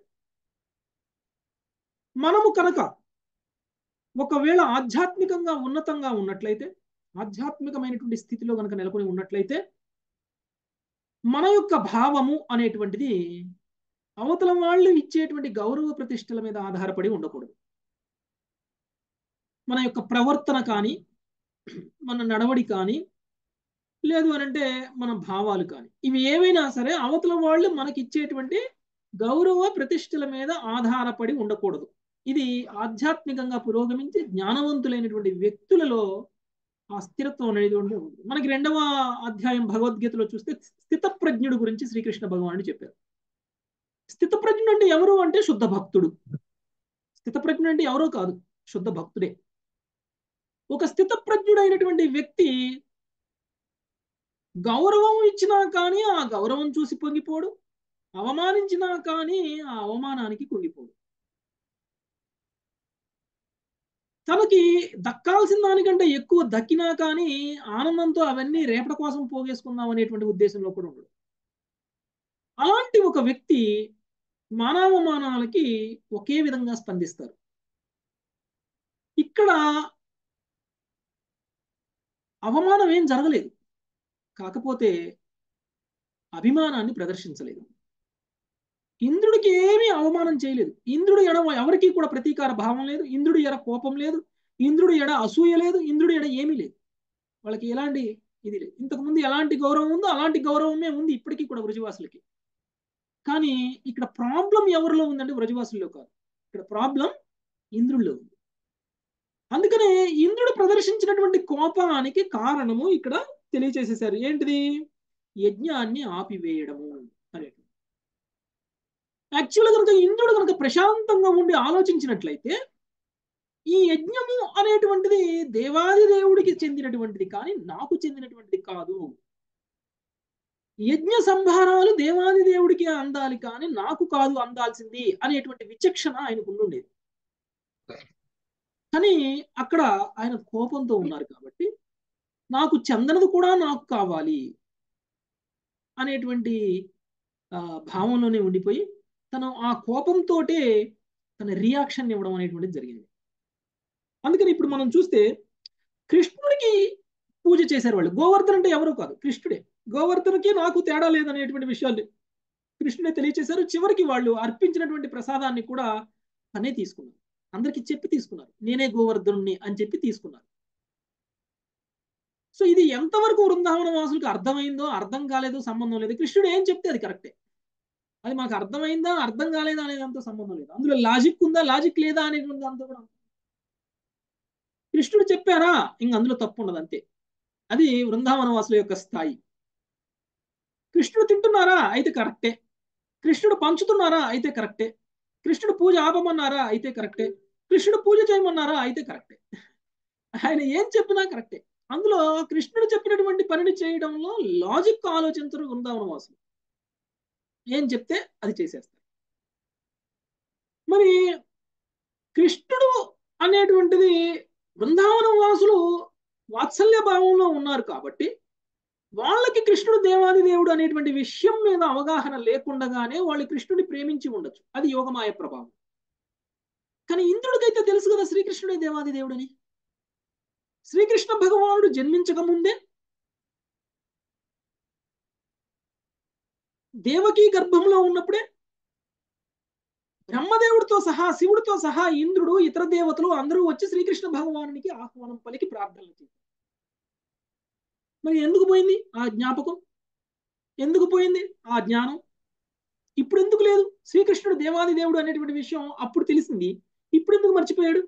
మనము కనుక ఒకవేళ ఆధ్యాత్మికంగా ఉన్నతంగా ఉన్నట్లయితే ఆధ్యాత్మికమైనటువంటి స్థితిలో కనుక నెలకొని ఉన్నట్లయితే మన యొక్క భావము అనేటువంటిది అవతల వాళ్ళు ఇచ్చేటువంటి గౌరవ ప్రతిష్టల మీద ఆధారపడి ఉండకూడదు మన యొక్క ప్రవర్తన కానీ మన నడవడి కానీ లేదు అని అంటే మన భావాలు కానీ ఇవి ఏవైనా సరే అవతల వాళ్ళు మనకి ఇచ్చేటువంటి గౌరవ ప్రతిష్టల మీద ఆధారపడి ఉండకూడదు ఇది ఆధ్యాత్మికంగా పురోగమించి జ్ఞానవంతులైనటువంటి వ్యక్తులలో ఆ స్థిరత్వం అనేది ఉంది మనకి రెండవ అధ్యాయం భగవద్గీతలో చూస్తే స్థితప్రజ్ఞుడు గురించి శ్రీకృష్ణ భగవానుడు చెప్పారు స్థితప్రజ్ఞుడు అంటే ఎవరు అంటే శుద్ధ భక్తుడు స్థితప్రజ్ఞుడు అంటే ఎవరో కాదు శుద్ధ భక్తుడే ఒక స్థితప్రజ్ఞుడైనటువంటి వ్యక్తి గౌరవం ఇచ్చినా కానీ ఆ గౌరవం చూసి పొంగిపోడు అవమానించినా కానీ ఆ అవమానానికి కుంగిపోడు తనకి దక్కాల్సిన దానికంటే ఎక్కువ దక్కినా కానీ ఆనందంతో అవన్నీ రేపటి కోసం పోగేసుకుందాం అనేటువంటి ఉద్దేశంలో కూడా ఉండడు అలాంటి ఒక వ్యక్తి మానవమానాలకి ఒకే విధంగా స్పందిస్తారు ఇక్కడ అవమానం ఏం జరగలేదు కాకపోతే అభిమానాన్ని ప్రదర్శించలేదు ఇంద్రుడికి ఏమీ అవమానం చేయలేదు ఇంద్రుడు ఎడ ఎవరికి కూడా ప్రతీకార భావం లేదు ఇంద్రుడి ఎడ కోపం లేదు ఇంద్రుడి ఎడ అసూయ లేదు ఇంద్రుడి ఎడ ఏమీ లేదు వాళ్ళకి ఎలాంటి ఇది లేదు ఇంతకుముందు ఎలాంటి గౌరవం ఉందో అలాంటి గౌరవమే ఉంది ఇప్పటికీ కూడా బ్రజవాసులకి కానీ ఇక్కడ ప్రాబ్లం ఎవరిలో ఉందంటే బ్రజవాసుల్లో కాదు ఇక్కడ ప్రాబ్లం ఇంద్రుల్లో ఉంది అందుకనే ఇంద్రుడు ప్రదర్శించినటువంటి కోపానికి కారణము ఇక్కడ తెలియచేసేసారు ఏంటిది యజ్ఞాన్ని ఆపివేయడము అనేటువంటి యాక్చువల్గా కనుక ఇంద్రుడు కనుక ప్రశాంతంగా ఉండి ఆలోచించినట్లయితే ఈ యజ్ఞము అనేటువంటిది దేవాది దేవుడికి చెందినటువంటిది కానీ నాకు చెందినటువంటిది కాదు యజ్ఞ సంభారాలు దేవాది దేవుడికి అందాలి కానీ నాకు కాదు అందాల్సింది అనేటువంటి విచక్షణ ఆయనకు ఉండుండేది కానీ అక్కడ ఆయన కోపంతో ఉన్నారు కాబట్టి నాకు చెందనది కూడా నాకు కావాలి అనేటువంటి భావంలోనే ఉండిపోయి తను ఆ కోపంతోటే తన రియాక్షన్ ఇవ్వడం అనేటువంటిది జరిగింది అందుకని ఇప్పుడు మనం చూస్తే కృష్ణుడికి పూజ చేశారు వాళ్ళు గోవర్ధన్ అంటే ఎవరు కాదు కృష్ణుడే గోవర్ధన్కి నాకు తేడా లేదనేటువంటి విషయాలు కృష్ణుడే తెలియచేశారు చివరికి వాళ్ళు అర్పించినటువంటి ప్రసాదాన్ని కూడా తనే తీసుకున్నారు అందరికి చెప్పి తీసుకున్నారు నేనే గోవర్ధనుణ్ణి అని చెప్పి తీసుకున్నారు సో ఇది ఎంతవరకు వృందావన వాసులకు అర్థమైందో అర్థం కాలేదో సంబంధం లేదు కృష్ణుడు ఏం చెప్తే అది కరెక్టే అది మాకు అర్థమైందా అర్థం కాలేదా అనేది అంత సంబంధం లేదు అందులో లాజిక్ ఉందా లాజిక్ లేదా అనేటువంటి అంతా కూడా కృష్ణుడు చెప్పారా ఇంక అందులో తప్పు ఉండదు అంతే అది వృందావన వాసుల యొక్క స్థాయి కృష్ణుడు తింటున్నారా అయితే కరెక్టే కృష్ణుడు పంచుతున్నారా అయితే కరెక్టే కృష్ణుడు పూజ ఆపమన్నారా అయితే కరెక్టే కృష్ణుడు పూజ చేయమన్నారా అయితే కరెక్టే ఆయన ఏం చెప్పినా కరెక్టే అందులో కృష్ణుడు చెప్పినటువంటి పనిని చేయడంలో లాజిక్ ఆలోచించరు వృందావన వాసులు ఏం చెప్తే అది చేసేస్తారు మరి కృష్ణుడు అనేటువంటిది బృందావనం వాసులు వాత్సల్య భావంలో ఉన్నారు కాబట్టి వాళ్ళకి కృష్ణుడు దేవాది దేవుడు అనేటువంటి విషయం మీద అవగాహన లేకుండగానే వాళ్ళు కృష్ణుడిని ప్రేమించి ఉండొచ్చు అది యోగమాయ ప్రభావం కానీ ఇంద్రుడికైతే తెలుసు కదా శ్రీకృష్ణుడే దేవాది దేవుడని శ్రీకృష్ణ భగవానుడు జన్మించక ముందే దేవకీ గర్భంలో ఉన్నప్పుడే బ్రహ్మదేవుడితో సహా శివుడితో సహా ఇంద్రుడు ఇతర దేవతలు అందరూ వచ్చి శ్రీకృష్ణ భగవానునికి ఆహ్వానం పలికి ప్రార్థనలు చేశారు మరి ఎందుకు పోయింది ఆ జ్ఞాపకం ఎందుకు పోయింది ఆ జ్ఞానం ఇప్పుడు ఎందుకు లేదు శ్రీకృష్ణుడు దేవాది దేవుడు అనేటువంటి విషయం అప్పుడు తెలిసింది ఇప్పుడు ఎందుకు మర్చిపోయాడు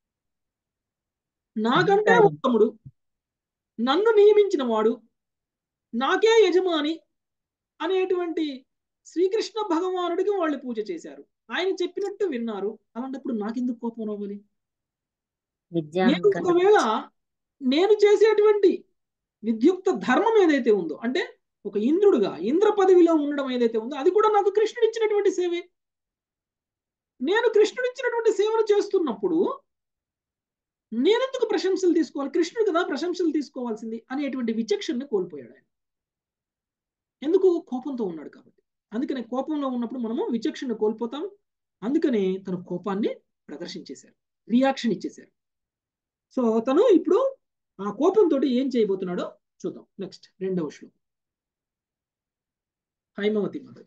నాకంటే ఉత్తముడు నన్ను నియమించిన వాడు నాకే యజమాని అనేటువంటి శ్రీకృష్ణ భగవానుడికి వాళ్ళు పూజ చేశారు ఆయన చెప్పినట్టు విన్నారు అలాంటప్పుడు నాకెందుకు కోపం రావాలి నేను ఒకవేళ నేను చేసేటువంటి విద్యుక్త ధర్మం ఏదైతే ఉందో అంటే ఒక ఇంద్రుడుగా ఇంద్ర పదవిలో ఉండడం ఏదైతే ఉందో అది కూడా నాకు కృష్ణుడు ఇచ్చినటువంటి సేవే నేను కృష్ణుడు ఇచ్చినటువంటి సేవను చేస్తున్నప్పుడు నేనెందుకు ప్రశంసలు తీసుకోవాలి కృష్ణుడు కదా ప్రశంసలు తీసుకోవాల్సింది అనేటువంటి విచక్షణని కోల్పోయాడు ఆయన ఎందుకు కోపంతో ఉన్నాడు కాబట్టి అందుకనే కోపంలో ఉన్నప్పుడు మనము విచక్షణ కోల్పోతాం అందుకనే తన కోపాన్ని ప్రదర్శించేశారు రియాక్షన్ ఇచ్చేశారు సో తను ఇప్పుడు ఆ కోపంతో ఏం చేయబోతున్నాడో చూద్దాం నెక్స్ట్ రెండవ శ్లోకం హైమవతి మాత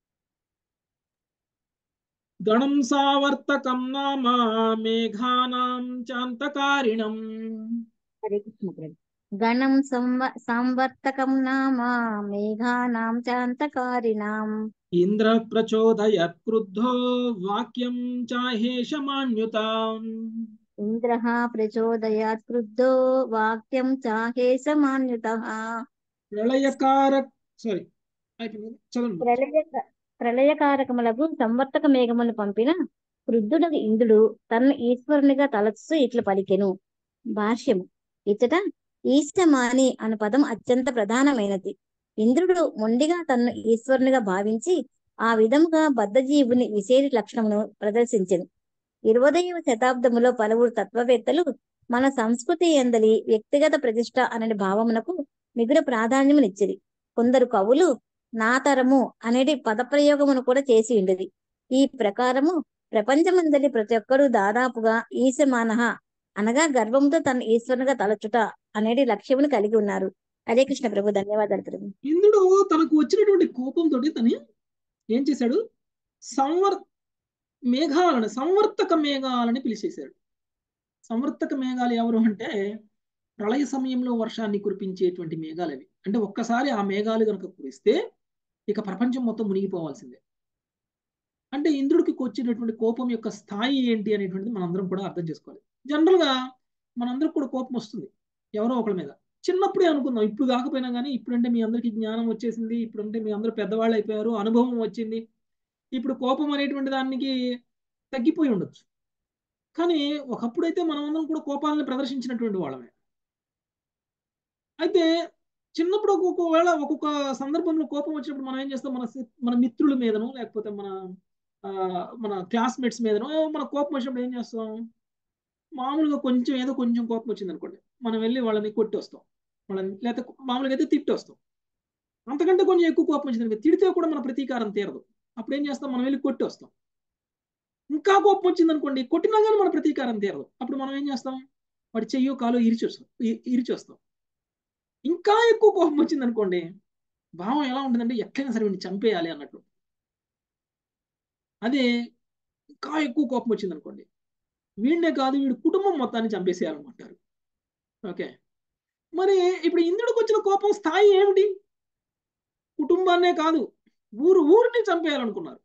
గణం సావర్తకం నామ మేఘానాం చాంతకారిణం హరే కృష్ణ ప్రభు గణం సంవ సంవర్తకం నామ మేఘానాం చాంతకారిణాం ఇంద్ర ప్రచోదయత్ క్రుద్ధో వాక్యం చాహేషమాన్యుతాం ఇంద్ర ప్రచోదయాత్ క్రుద్ధో వాక్యం చాహే సమాన్యుత ప్రళయకార సారీ అయిపోయింది చదవండి ప్రళయ ప్రళయకారకములకు సంవర్తక మేఘమును పంపిన క్రుద్ధుడు ఇంద్రుడు తన్ను ఈశ్వరునిగా తలచుతూ ఇట్లు పలికెను భాష్యము ఇచ్చట ఈశమాని అను పదం అత్యంత ప్రధానమైనది ఇంద్రుడు మొండిగా తన్ను ఈశ్వరునిగా భావించి ఆ విధముగా బద్ధజీవుని విశేష లక్షణమును ప్రదర్శించెను ఇరవదవ శతాబ్దములో పలువురు తత్వవేత్తలు మన సంస్కృతి ఎందలి వ్యక్తిగత ప్రతిష్ట అనే భావమునకు మిగులు ప్రాధాన్యమునిచ్చిరి కొందరు కవులు నా తరము అనేది పదప్రయోగమును కూడా చేసి ఉండేది ఈ ప్రకారము ప్రపంచమందలి ప్రతి ఒక్కరూ దాదాపుగా ఈశమానహ అనగా గర్వంతో తన ఈశ్వరునిగా తలచుట అనేది లక్ష్యమును కలిగి ఉన్నారు హరే కృష్ణ ప్రభు ధన్యవాదాలు ప్రభు ఇంద్రుడు తనకు వచ్చినటువంటి కోపంతో తను ఏం చేశాడు సంవర్ మేఘాలను సంవర్తక మేఘాలని పిలిచేశాడు సంవర్తక మేఘాలు ఎవరు అంటే ప్రళయ సమయంలో వర్షాన్ని కురిపించేటువంటి మేఘాలు అవి అంటే ఒక్కసారి ఆ మేఘాలు కనుక కురిస్తే ఇక ప్రపంచం మొత్తం మునిగిపోవాల్సిందే అంటే ఇంద్రుడికి వచ్చినటువంటి కోపం యొక్క స్థాయి ఏంటి అనేటువంటిది మనందరం కూడా అర్థం చేసుకోవాలి జనరల్గా మనందరికి కూడా కోపం వస్తుంది ఎవరో ఒకరి మీద చిన్నప్పుడే అనుకుందాం ఇప్పుడు కాకపోయినా కానీ ఇప్పుడంటే మీ అందరికీ జ్ఞానం వచ్చేసింది ఇప్పుడంటే మీ అందరూ పెద్దవాళ్ళు అయిపోయారు అనుభవం వచ్చింది ఇప్పుడు కోపం అనేటువంటి దానికి తగ్గిపోయి ఉండొచ్చు కానీ ఒకప్పుడైతే మనమందరం కూడా కోపాలను ప్రదర్శించినటువంటి వాళ్ళమే అయితే చిన్నప్పుడు ఒక్కొక్కవేళ ఒక్కొక్క సందర్భంలో కోపం వచ్చినప్పుడు మనం ఏం చేస్తాం మన మన మిత్రుల మీదనో లేకపోతే మన మన క్లాస్మేట్స్ మీదనో మన కోపం వచ్చినప్పుడు ఏం చేస్తాం మామూలుగా కొంచెం ఏదో కొంచెం కోపం వచ్చింది అనుకోండి మనం వెళ్ళి వాళ్ళని కొట్టి వస్తాం వాళ్ళని లేకపోతే మామూలుగా అయితే తిట్టి వస్తాం అంతకంటే కొంచెం ఎక్కువ కోపం వచ్చింది తిడితే కూడా మన ప్రతీకారం తీరదు అప్పుడు ఏం చేస్తాం మనం వెళ్ళి కొట్టి వస్తాం ఇంకా కోపం వచ్చింది అనుకోండి కొట్టినా కానీ మన ప్రతీకారం తీరదు అప్పుడు మనం ఏం చేస్తాం వాడి చెయ్యో కాలో ఇరిచి వస్తాం ఇరిచి వస్తాం ఇంకా ఎక్కువ కోపం వచ్చింది అనుకోండి భావం ఎలా ఉంటుందంటే ఎట్లయినా సరే వీడిని చంపేయాలి అన్నట్లు అదే ఇంకా ఎక్కువ కోపం వచ్చింది అనుకోండి వీడినే కాదు వీడి కుటుంబం మొత్తాన్ని చంపేసేయాలనుకుంటారు ఓకే మరి ఇప్పుడు ఇంద్రుడికి వచ్చిన కోపం స్థాయి ఏమిటి కుటుంబాన్నే కాదు ఊరు ఊరిని చంపేయాలనుకున్నారు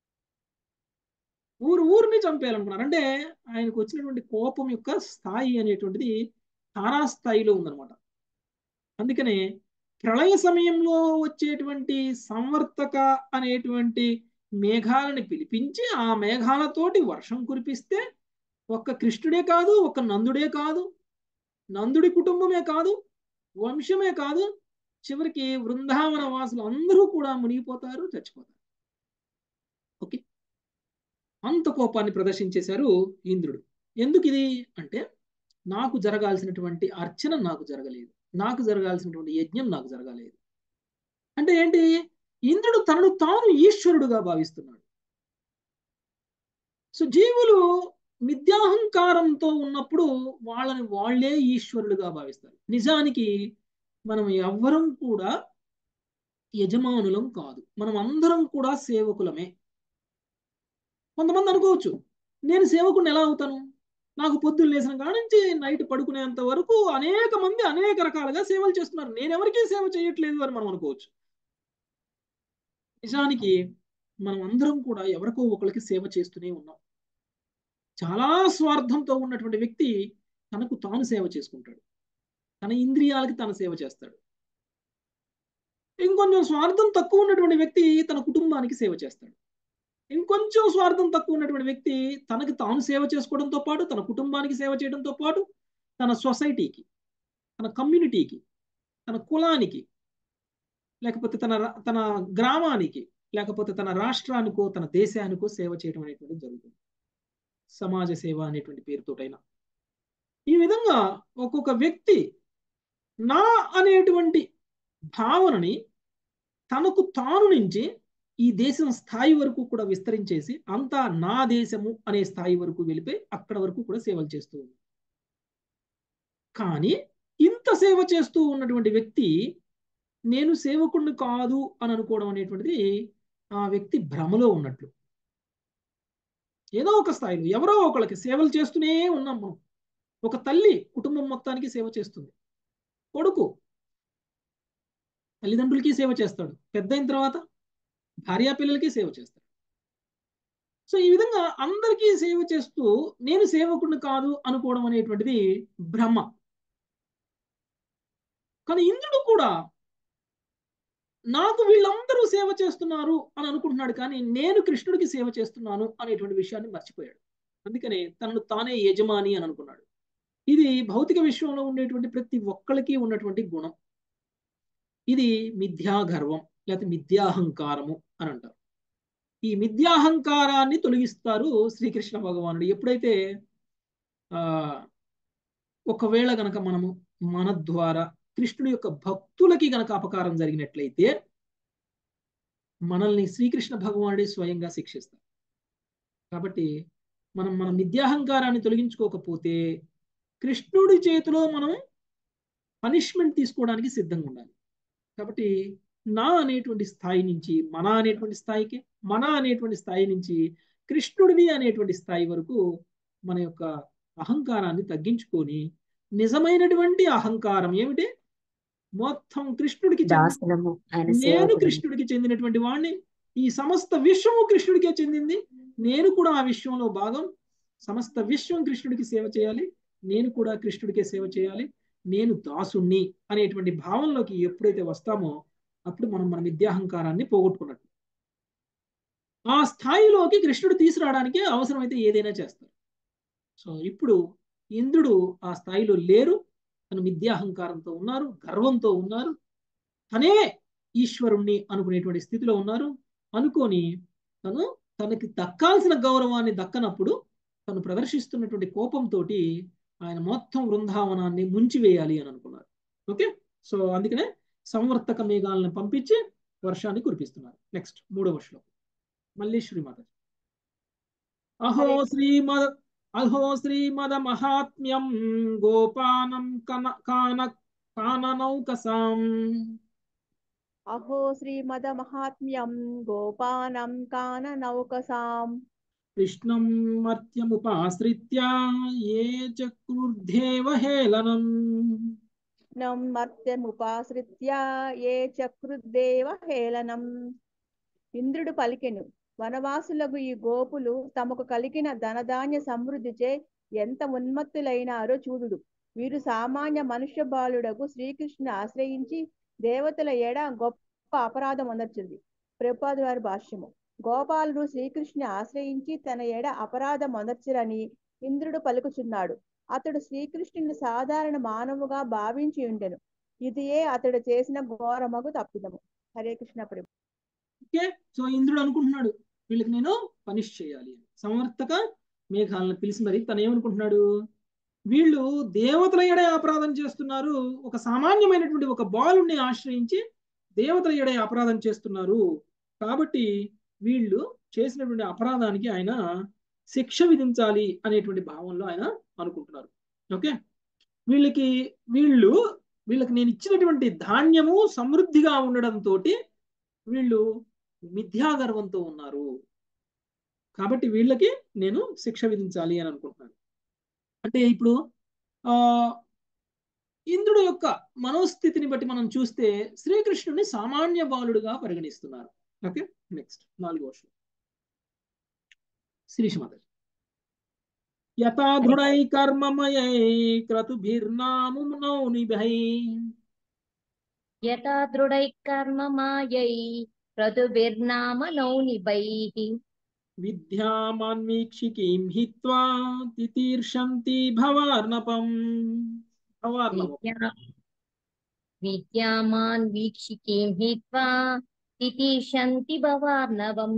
ఊరు ఊరిని చంపేయాలనుకున్నారు అంటే ఆయనకు వచ్చినటువంటి కోపం యొక్క స్థాయి అనేటువంటిది తారాస్థాయిలో ఉందన్నమాట అందుకనే ప్రళయ సమయంలో వచ్చేటువంటి సంవర్తక అనేటువంటి మేఘాలని పిలిపించి ఆ మేఘాలతోటి వర్షం కురిపిస్తే ఒక్క కృష్ణుడే కాదు ఒక్క నందుడే కాదు నందుడి కుటుంబమే కాదు వంశమే కాదు చివరికి బృందావన వాసులు అందరూ కూడా మునిగిపోతారు చచ్చిపోతారు ఓకే అంత కోపాన్ని ప్రదర్శించేశారు ఇంద్రుడు ఎందుకు ఇది అంటే నాకు జరగాల్సినటువంటి అర్చన నాకు జరగలేదు నాకు జరగాల్సినటువంటి యజ్ఞం నాకు జరగలేదు అంటే ఏంటి ఇంద్రుడు తనను తాను ఈశ్వరుడుగా భావిస్తున్నాడు సో జీవులు మిథ్యాహంకారంతో ఉన్నప్పుడు వాళ్ళని వాళ్లే ఈశ్వరులుగా భావిస్తారు నిజానికి మనం ఎవ్వరం కూడా యజమానులం కాదు మనం అందరం కూడా సేవకులమే కొంతమంది అనుకోవచ్చు నేను సేవకుని ఎలా అవుతాను నాకు పొద్దున్న లేసిన కాడ నుంచి నైట్ పడుకునేంత వరకు అనేక మంది అనేక రకాలుగా సేవలు చేస్తున్నారు నేను ఎవరికీ సేవ చేయట్లేదు అని మనం అనుకోవచ్చు నిజానికి మనం అందరం కూడా ఎవరికో ఒకరికి సేవ చేస్తూనే ఉన్నాం చాలా స్వార్థంతో ఉన్నటువంటి వ్యక్తి తనకు తాను సేవ చేసుకుంటాడు తన ఇంద్రియాలకి తన సేవ చేస్తాడు ఇంకొంచెం స్వార్థం తక్కువ ఉన్నటువంటి వ్యక్తి తన కుటుంబానికి సేవ చేస్తాడు ఇంకొంచెం స్వార్థం తక్కువ ఉన్నటువంటి వ్యక్తి తనకి తాను సేవ చేసుకోవడంతో పాటు తన కుటుంబానికి సేవ చేయడంతో పాటు తన సొసైటీకి తన కమ్యూనిటీకి తన కులానికి లేకపోతే తన తన గ్రామానికి లేకపోతే తన రాష్ట్రానికో తన దేశానికో సేవ చేయడం అనేటువంటిది జరుగుతుంది సమాజ సేవ అనేటువంటి పేరుతోటైనా ఈ విధంగా ఒక్కొక్క వ్యక్తి నా అనేటువంటి భావనని తనకు తాను నుంచి ఈ దేశం స్థాయి వరకు కూడా విస్తరించేసి అంతా నా దేశము అనే స్థాయి వరకు వెళ్ళిపోయి అక్కడ వరకు కూడా సేవలు చేస్తూ ఉంది కానీ ఇంత సేవ చేస్తూ ఉన్నటువంటి వ్యక్తి నేను సేవకుడిని కాదు అని అనుకోవడం అనేటువంటిది ఆ వ్యక్తి భ్రమలో ఉన్నట్లు ఏదో ఒక స్థాయిలో ఎవరో ఒకళ్ళకి సేవలు చేస్తూనే ఉన్నాం మనం ఒక తల్లి కుటుంబం మొత్తానికి సేవ చేస్తుంది కొడుకు తల్లిదండ్రులకి సేవ చేస్తాడు పెద్ద అయిన తర్వాత భార్యా పిల్లలకి సేవ చేస్తాడు సో ఈ విధంగా అందరికీ సేవ చేస్తూ నేను సేవకుడిని కాదు అనుకోవడం అనేటువంటిది భ్రమ కానీ ఇంద్రుడు కూడా నాకు వీళ్ళందరూ సేవ చేస్తున్నారు అని అనుకుంటున్నాడు కానీ నేను కృష్ణుడికి సేవ చేస్తున్నాను అనేటువంటి విషయాన్ని మర్చిపోయాడు అందుకనే తనను తానే యజమాని అని అనుకున్నాడు ఇది భౌతిక విశ్వంలో ఉండేటువంటి ప్రతి ఒక్కరికి ఉన్నటువంటి గుణం ఇది మిథ్యా గర్వం లేకపోతే మిథ్యాహంకారము అని అంటారు ఈ మిథ్యాహంకారాన్ని తొలగిస్తారు శ్రీకృష్ణ భగవానుడు ఎప్పుడైతే ఆ ఒకవేళ గనక మనము మన ద్వారా కృష్ణుడి యొక్క భక్తులకి గనక అపకారం జరిగినట్లయితే మనల్ని శ్రీకృష్ణ భగవానుడే స్వయంగా శిక్షిస్తారు కాబట్టి మనం మన మిథ్యాహంకారాన్ని తొలగించుకోకపోతే కృష్ణుడి చేతిలో మనం పనిష్మెంట్ తీసుకోవడానికి సిద్ధంగా ఉండాలి కాబట్టి నా అనేటువంటి స్థాయి నుంచి మన అనేటువంటి స్థాయికి మన అనేటువంటి స్థాయి నుంచి కృష్ణుడిది అనేటువంటి స్థాయి వరకు మన యొక్క అహంకారాన్ని తగ్గించుకొని నిజమైనటువంటి అహంకారం ఏమిటి మొత్తం కృష్ణుడికి దాసనము ఆయన నేను సేవకుడు కృష్ణుడికి చెందినటువంటి వాణ్ణి ఈ సమస్త విశ్వము కృష్ణుడికే చెందింది నేను కూడా ఆ విశ్వంలో భాగం సమస్త విశ్వం కృష్ణుడికి సేవ చేయాలి నేను కూడా కృష్ణుడికే సేవ చేయాలి నేను దాసుణ్ణి అనేటువంటి భావంలోకి ఎప్పుడైతే వస్తామో అప్పుడు మనం మన విద్యాహంకారాన్ని పోగొట్టుకున్నట్టు ఆ స్థాయిలోకి కృష్ణుడు తీసుకురావడానికి అవసరమైతే ఏదైనా చేస్తారు సో ఇప్పుడు ఇంద్రుడు ఆ స్థాయిలో లేరు తను మిథ్యాహంకారంతో ఉన్నారు గర్వంతో ఉన్నారు తనే ఈశ్వరుణ్ణి అనుకునేటువంటి స్థితిలో ఉన్నారు అనుకొని తను తనకి దక్కాల్సిన గౌరవాన్ని దక్కనప్పుడు తను ప్రదర్శిస్తున్నటువంటి కోపంతో ఆయన మొత్తం వృందావనాన్ని ముంచివేయాలి అని అనుకున్నారు ఓకే సో అందుకనే సంవర్తక మేఘాలను పంపించి వర్షాన్ని కురిపిస్తున్నారు నెక్స్ట్ మూడవ శ్లోకం మళ్ళీ శ్రీమాత అహో శ్రీమద అహో శ్రీమద మహాత్మ్యం గోపానం కన కాన కాననౌకసాం అహో శ్రీమద మహాత్మ్యం గోపానం కాన నౌకసాం కృష్ణం మర్త్యముపాశ్రిత్య ఏ చక్రుర్ధేవ హేళనం నం మర్త్యముపాశ్రిత్య ఏ చక్రుద్దేవ హేళనం ఇంద్రుడు పలికెను వనవాసులకు ఈ గోపులు తమకు కలిగిన ధనధాన్య సమృద్ధిచే ఎంత ఉన్మత్తులైనారో చూడుడు వీరు సామాన్య మనుష్య బాలుడకు శ్రీకృష్ణుని ఆశ్రయించి దేవతల ఎడ గొప్ప అపరాధం అందర్చింది ప్రభుపాదు వారి భాష్యము గోపాలుడు శ్రీకృష్ణుని ఆశ్రయించి తన ఎడ అపరాధం అందర్చిరని ఇంద్రుడు పలుకుచున్నాడు అతడు శ్రీకృష్ణుని సాధారణ మానవుగా భావించి ఉండెను ఇదియే అతడు చేసిన ఘోరమగు తప్పిదము హరే కృష్ణ ప్రభు ఓకే సో ఇంద్రుడు అనుకుంటున్నాడు వీళ్ళకి నేను పనిష్ చేయాలి అని. సంవర్తక మేఘాలను పిలిచి మరి తను ఏమనుకుంటున్నాడు వీళ్ళు దేవతల ఎడే అపరాధం చేస్తున్నారు ఒక సామాన్యమైనటువంటి ఒక బాలుణ్ణి ఆశ్రయించి దేవతల ఎడే అపరాధం చేస్తున్నారు కాబట్టి వీళ్ళు చేసినటువంటి అపరాధానికి ఆయన శిక్ష విధించాలి అనేటువంటి భావంలో ఆయన అనుకుంటున్నారు ఓకే వీళ్ళకి వీళ్ళు వీళ్ళకి నేను ఇచ్చినటువంటి ధాన్యము సమృద్ధిగా ఉండడంతో వీళ్ళు మిథ్యాగర్వంతో ఉన్నారు కాబట్టి వీళ్ళకి నేను శిక్ష విధించాలి అని అనుకుంటున్నాను అంటే ఇప్పుడు ఆ ఇంద్రుడు యొక్క మనోస్థితిని బట్టి మనం చూస్తే శ్రీకృష్ణుని సామాన్య బాలుడుగా పరిగణిస్తున్నారు ఓకే నెక్స్ట్ నాలుగో శ్లోకం శ్రీషమాత యథా దృఢై కర్మమయై క్రతుభిర్నాము నౌనిభై యథా దృఢై కర్మమాయై క్రతుభిర్నామ నౌనిభైః విద్యామాన్వీక్షికీం హిత్వా తితీర్షంతి భవార్ణపం భవార్ణవం విద్యా విద్యామాన్ వీక్షికీం హిత్వా తితిశంతి భవార్ణవం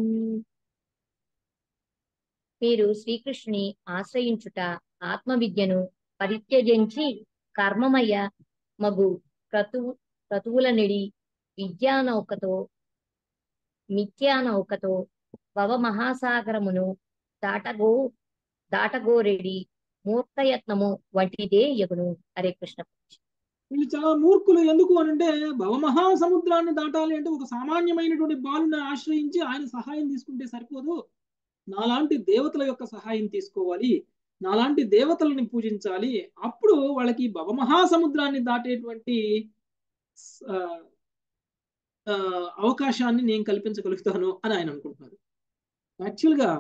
మీరు శ్రీకృష్ణుని ఆశ్రయించుట ఆత్మవిద్యను పరిత్యజించి కర్మమయ మగు క్రతువు క్రతువుల నిడి విద్యానౌకతో మిథ్యానౌకతో భవ మహాసాగరమును దాటగో దాటగోరెడి మూర్ఖయత్నము వంటిదే యగును హరే కృష్ణ వీళ్ళు చాలా మూర్ఖులు ఎందుకు అని అంటే భవమహాసముద్రాన్ని దాటాలి అంటే ఒక సామాన్యమైనటువంటి బాలుని ఆశ్రయించి ఆయన సహాయం తీసుకుంటే సరిపోదు నాలాంటి దేవతల యొక్క సహాయం తీసుకోవాలి నాలాంటి దేవతలని పూజించాలి అప్పుడు వాళ్ళకి భవమహాసముద్రాన్ని దాటేటువంటి ఆ, ఆ, అవకాశాన్ని నేను కల్పించగలుగుతాను అని ఆయన అనుకుంటున్నారు యాక్చువల్గా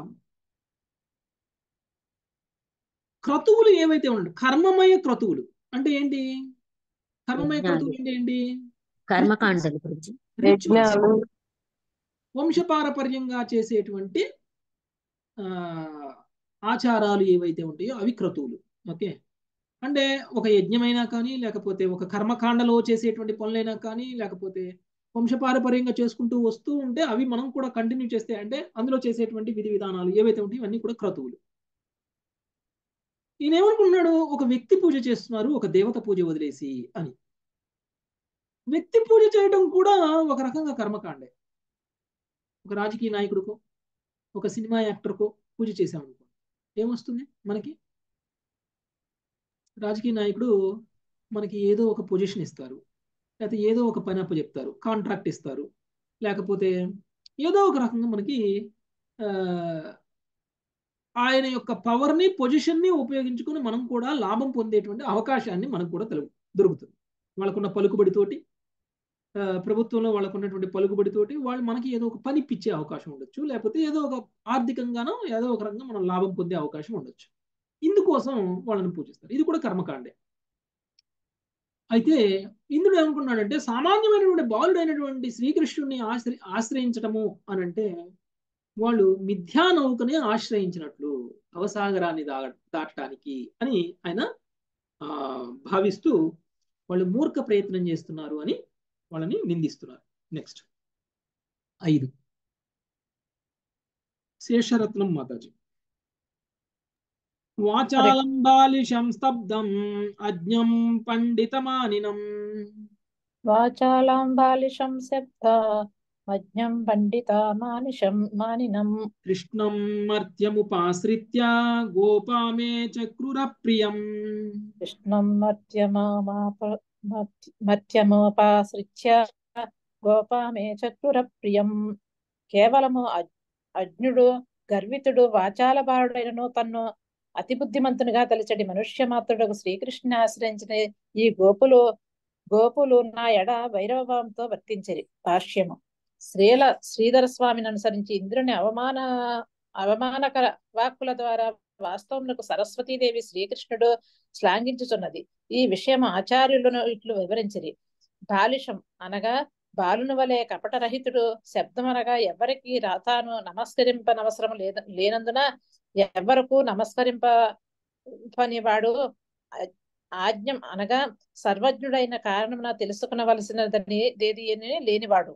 క్రతువులు ఏవైతే ఉన్నాయి కర్మమయ క్రతువులు అంటే ఏంటి కర్మమయ యజ్ఞాలు. క్రతువులు అంటే ఏంటి కర్మకాండలు గురించి రిచువల్స్ యజ్ఞాలు వంశపారపర్యంగా చేసేటువంటి ఆ ఆచారాలు ఏవైతే ఉంటాయో అవి క్రతువులు ఓకే అంటే ఒక యజ్ఞమైనా కానీ లేకపోతే ఒక కర్మకాండలో చేసేటువంటి పనులైనా కానీ లేకపోతే వంశపారపర్యంగా చేసుకుంటూ వస్తూ ఉంటే అవి మనం కూడా కంటిన్యూ చేస్తే అంటే అందులో చేసేటువంటి విధి విధానాలు ఏవైతే ఉంటాయో ఇవన్నీ కూడా క్రతువులు ఈయన ఏమనుకుంటున్నాడు ఒక వ్యక్తి పూజ చేస్తున్నారు ఒక దేవత పూజ వదిలేసి అని వ్యక్తి పూజ చేయడం కూడా ఒక రకంగా కర్మకాండే ఒక రాజకీయ నాయకుడికో ఒక సినిమా యాక్టర్కో పూజ చేసామనుకో ఏమొస్తుంది మనకి రాజకీయ నాయకుడు మనకి ఏదో ఒక పొజిషన్ ఇస్తారు లేకపోతే ఏదో ఒక పని అప్పచెప్తారు కాంట్రాక్ట్ ఇస్తారు లేకపోతే ఏదో ఒక రకంగా మనకి ఆ, ఆయన యొక్క పవర్ని పొజిషన్ని ఉపయోగించుకొని మనం కూడా లాభం పొందేటువంటి అవకాశాన్ని మనకు కూడా తెలు దొరుకుతుంది వాళ్ళకున్న పలుకుబడితోటి ఆ, ప్రభుత్వంలో వాళ్ళకు ఉన్నటువంటి పలుకుబడితోటి వాళ్ళు మనకి ఏదో ఒక పని ఇప్పించే అవకాశం ఉండొచ్చు లేకపోతే ఏదో ఒక ఆర్థికంగానో ఏదో ఒక రకంగా మనం లాభం పొందే అవకాశం ఉండొచ్చు ఇందుకోసం వాళ్ళని పూజిస్తారు ఇది కూడా కర్మకాండే అయితే ఇంద్రుడు ఏమనుకున్నాడంటే సామాన్యమైనటువంటి బాలుడైనటువంటి శ్రీకృష్ణుడిని ఆశ్ర ఆశ్రయించటము అని అంటే వాళ్ళు మిథ్యా నౌకని ఆశ్రయించినట్లు అవసాగరాన్ని దా దాటడానికి అని ఆయన ఆ, భావిస్తూ వాళ్ళు మూర్ఖ ప్రయత్నం చేస్తున్నారు అని వాళ్ళని నిందిస్తున్నారు నెక్స్ట్ ఐదు శేషరత్నం మాతాజీ వాచాలం బాలిషం స్తబ్దం అజ్ఞం పండితమానినం వాచాలాం బాలిషం శబ్ద మజ్ఞం పండిత మానిషం మానినం కృష్ణం మర్త్యముపాశ్రిత్య గోపామే చక్రుర ప్రియం కృష్ణం మర్త్యమాప మర్త్యమోపాశ్రిత్య గోపామే చతుర ప్రియం కేవలము అజ్- అజ్ఞుడు గర్వితుడు వాచాల బారుడైనను తన్ను అతి బుద్ధిమంతునిగా తలచడి మనుష్య మాత్రుడు శ్రీకృష్ణుని ఆశ్రయించిన ఈ గోపులు గోపులు నా ఎడ వైరవభావంతో వర్తించరి భాష్యము శ్రీల శ్రీధర స్వామిని అనుసరించి ఇంద్రుని అవమాన అవమానకర వాక్కుల ద్వారా వాస్తవములకు సరస్వతీదేవి శ్రీకృష్ణుడు శ్లాఘించుచున్నది ఈ విషయం ఆచార్యులను ఇట్లు వివరించిరి బాలిషం అనగా బాలుని వలె కపటరహితుడు శబ్దం అనగా ఎవరికి రాతాను నమస్కరింపనవసరం లేద లేనందున ఎవరకు నమస్కరింప పనివాడు ఆ- ఆజ్ఞం అనగా సర్వజ్ఞుడైన కారణమున తెలుసుకునవలసినదని దేది అని లేనివాడు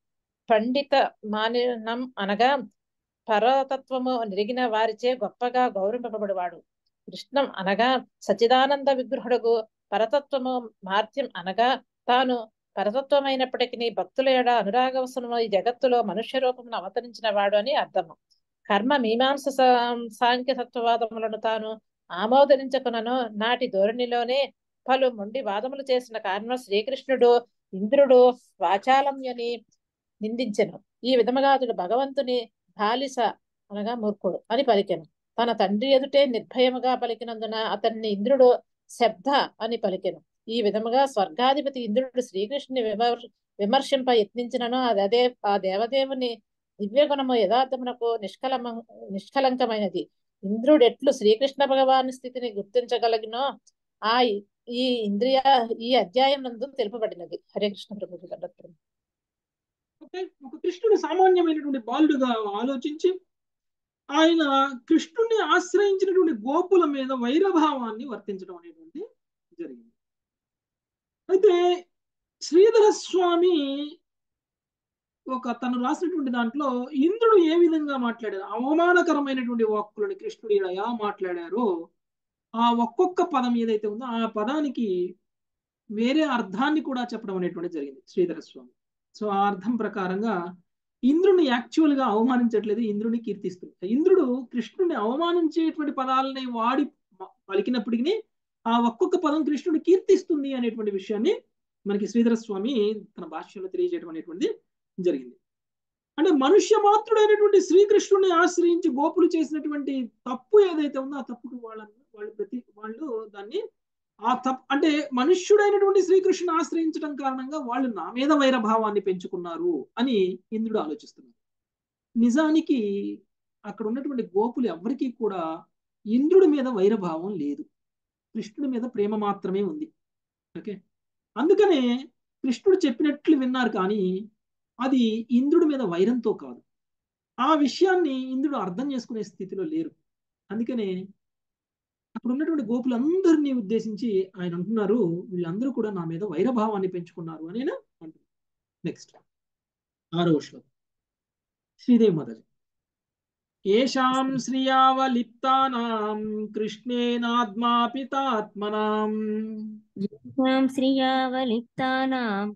పండిత మానినం అనగా పరతత్వము నెరిగిన వారిచే గొప్పగా గౌరవింపబడువాడు కృష్ణం అనగా సచిదానంద విగ్రహుడుగు పరతత్వము మార్త్యం అనగా తాను పరతత్వమైనప్పటికీ భక్తుల ఎడ అనురాగవసనము ఈ జగత్తులో మనుష్య రూపమును అవతరించిన వాడు అని అర్థము కర్మ మీమాంస సా- సాంఖ్య తత్వవాదములను తాను ఆమోదరించుకునను నాటి ధోరణిలోనే పలు మొండి వాదములు చేసిన కారణం శ్రీకృష్ణుడు ఇంద్రుడు వాచాలమ్యని నిందించెను ఈ విధముగా అతడు భగవంతుని బాలిస అనగా మూర్ఖుడు అని పలికెను తన తండ్రి ఎదుటే నిర్భయముగా పలికినందున అతన్ని ఇంద్రుడు శబ్ద అని పలికెను ఈ విధముగా స్వర్గాధిపతి ఇంద్రుడు శ్రీకృష్ణుని విమర్ విమర్శింప యత్నించినను అది అదే ఆ దేవదేవుని దివ్యగుణము యథార్థమునకు నిష్కలమ నిష్కలంకమైనది ఇంద్రుడు ఎట్లు శ్రీకృష్ణ భగవాని స్థితిని గుర్తించగలిగినో ఆ ఈ ఇంద్రియ ఈ అధ్యాయం నందు తెలుపబడినది హరే కృష్ణ ప్రభు దండోత్తరం. ఓకే ఒక కృష్ణుడు సామాన్యమైనటువంటి బాలుడుగా ఆలోచించి ఆయన కృష్ణుడిని ఆశ్రయించినటువంటి గోపుల మీద వైరభావాన్ని వర్తించడం అనేటువంటి జరిగింది అయితే శ్రీధర స్వామి ఒక ఒక తను రాసినటువంటి దాంట్లో ఇంద్రుడు ఏ విధంగా మాట్లాడారు అవమానకరమైనటువంటి వాక్కులను కృష్ణుడు ఇలా ఎలా మాట్లాడారో ఆ ఒక్కొక్క పదం ఏదైతే ఉందో ఆ పదానికి వేరే అర్థాన్ని కూడా చెప్పడం అనేటువంటి జరిగింది శ్రీధర స్వామి సో ఆ అర్థం ప్రకారంగా ఇంద్రుని యాక్చువల్ గా అవమానించట్లేదు ఇంద్రుని కీర్తిస్తుంది ఇంద్రుడు కృష్ణుని అవమానించేటువంటి పదాలని వాడి పలికినప్పటికీ ఆ ఒక్కొక్క పదం కృష్ణుడు కీర్తిస్తుంది అనేటువంటి విషయాన్ని మనకి శ్రీధర స్వామి తన భాష్యంలో తెలియజేయడం అనేటువంటిది జరిగింది అంటే మనుష్య మాత్రుడైనటువంటి శ్రీకృష్ణుని ఆశ్రయించి గోపులు చేసినటువంటి తప్పు ఏదైతే ఉందో ఆ తప్పుకు వాళ్ళ వాళ్ళు ప్రతి వాళ్ళు దాన్ని ఆ తప్పు అంటే మనుష్యుడైనటువంటి శ్రీకృష్ణుని ఆశ్రయించడం కారణంగా వాళ్ళు నా మీద వైరభావాన్ని పెంచుకున్నారు అని ఇంద్రుడు ఆలోచిస్తున్నారు నిజానికి అక్కడ ఉన్నటువంటి గోపులు ఎవరికీ కూడా ఇంద్రుడి మీద వైరభావం లేదు కృష్ణుడి మీద ప్రేమ మాత్రమే ఉంది ఓకే అందుకనే కృష్ణుడు చెప్పినట్లు విన్నారు కానీ అది ఇంద్రుడి మీద వైరంతో కాదు ఆ విషయాన్ని ఇంద్రుడు అర్థం చేసుకునే స్థితిలో లేరు అందుకనే అక్కడ ఉన్నటువంటి గోపులందరినీ ఉద్దేశించి ఆయన అంటున్నారు వీళ్ళందరూ కూడా నా మీద వైరభావాన్ని పెంచుకున్నారు అని అంటున్నారు నెక్స్ట్ ఆరో శ్లోకం శ్రీదేవి మాతాజీ ఏషాం శ్రియావలిప్తానాం కృష్ణేనాత్మాపితాత్మనాం येषां श्रियावलिप्तानां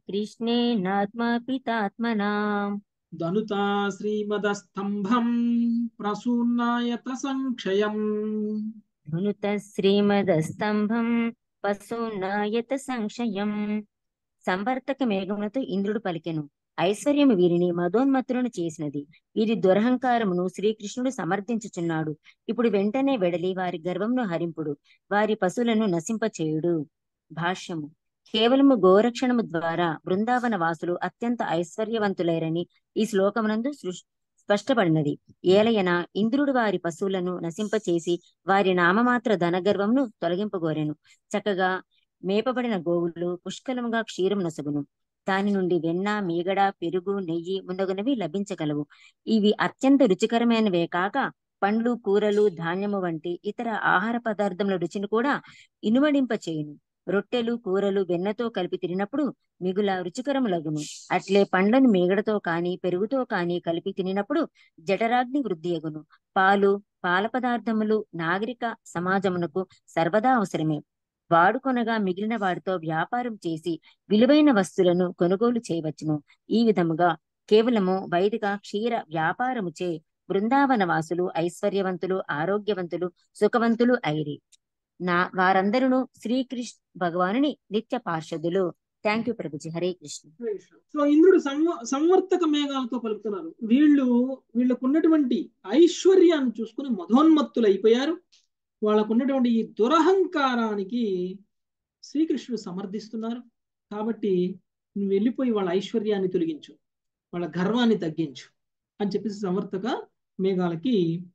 कृष्णेनात्मापितात्मनाम् ధనుతా శ్రీమదస్తంభం ప్రసూన్నాయత సంక్షయం धनुतः శ్రీమదస్తంభం పశునాయత సంశయం సంవర్తక మేఘములతో ఇంద్రుడు పలికెను ఐశ్వర్యము వీరిని మదోన్మత్తులను చేసినది వీరి దురహంకారమును శ్రీకృష్ణుడు సమర్థించుచున్నాడు ఇప్పుడు వెంటనే వెడలి వారి గర్వంను హరింపుడు వారి పశువులను నశింపచేయుడు భాష్యము కేవలము గోరక్షణము ద్వారా బృందావన వాసులు అత్యంత ఐశ్వర్యవంతులైరని ఈ శ్లోకమునందు సృష్ స్పష్టపడినది ఏలయన ఇంద్రుడు వారి పశువులను నశింపచేసి వారి నామమాత్ర ధనగర్వంను తొలగింపగోరెను చక్కగా మేపబడిన గోవులు పుష్కలముగా క్షీరం నొసగును దాని నుండి వెన్న మీగడ పెరుగు నెయ్యి ముందగునవి లభించగలవు ఇవి అత్యంత రుచికరమైనవే కాక పండ్లు కూరలు ధాన్యము వంటి ఇతర ఆహార పదార్థముల రుచిని కూడా ఇనుమడింపచేయును రొట్టెలు కూరలు వెన్నతో కలిపి తినినప్పుడు మిగుల రుచికరములగును అట్లే పండ్లను మీగడతో కాని పెరుగుతో కాని కలిపి తినినప్పుడు జఠరాగ్ని వృద్ధి అగును పాలు పాల పదార్థములు నాగరిక సమాజమునకు సర్వదా అవసరమే వాడుకొనగా మిగిలిన వాటితో వ్యాపారం చేసి విలువైన వస్తువులను కొనుగోలు చేయవచ్చును ఈ విధముగా కేవలము వైదిక క్షీర వ్యాపారముచే బృందావన వాసులు ఐశ్వర్యవంతులు ఆరోగ్యవంతులు సుఖవంతులు అయిరి నా వారందరూ శ్రీకృష్ణ భగవానుని నిత్య పార్షదులు thank you Prabhuji Hare Krishna so ఇంద్రుడు సంవ సంవర్తక మేఘాలతో పలుకుతున్నారు వీళ్ళు వీళ్ళకు ఉన్నటువంటి ఐశ్వర్యాన్ని చూసుకుని మధోన్మత్తులు అయిపోయారు వాళ్ళకు ఉన్నటువంటి ఈ దురహంకారానికి శ్రీకృష్ణుడు సమర్థిస్తున్నారు కాబట్టి నువ్వు వెళ్ళిపోయి వాళ్ళ ఐశ్వర్యాన్ని తొలగించు వాళ్ళ గర్వాన్ని తగ్గించు అని చెప్పేసి సంవర్తక మేఘాలకి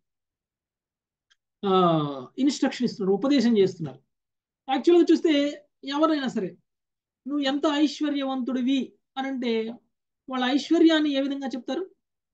ఆ ఇన్స్ట్రక్షన్ ఇస్తున్నారు ఉపదేశం చేస్తున్నారు యాక్చువల్గా చూస్తే ఎవరైనా సరే నువ్వు ఎంత ఐశ్వర్యవంతుడివి అని అంటే వాళ్ళ ఐశ్వర్యాన్ని ఏ విధంగా చెప్తారు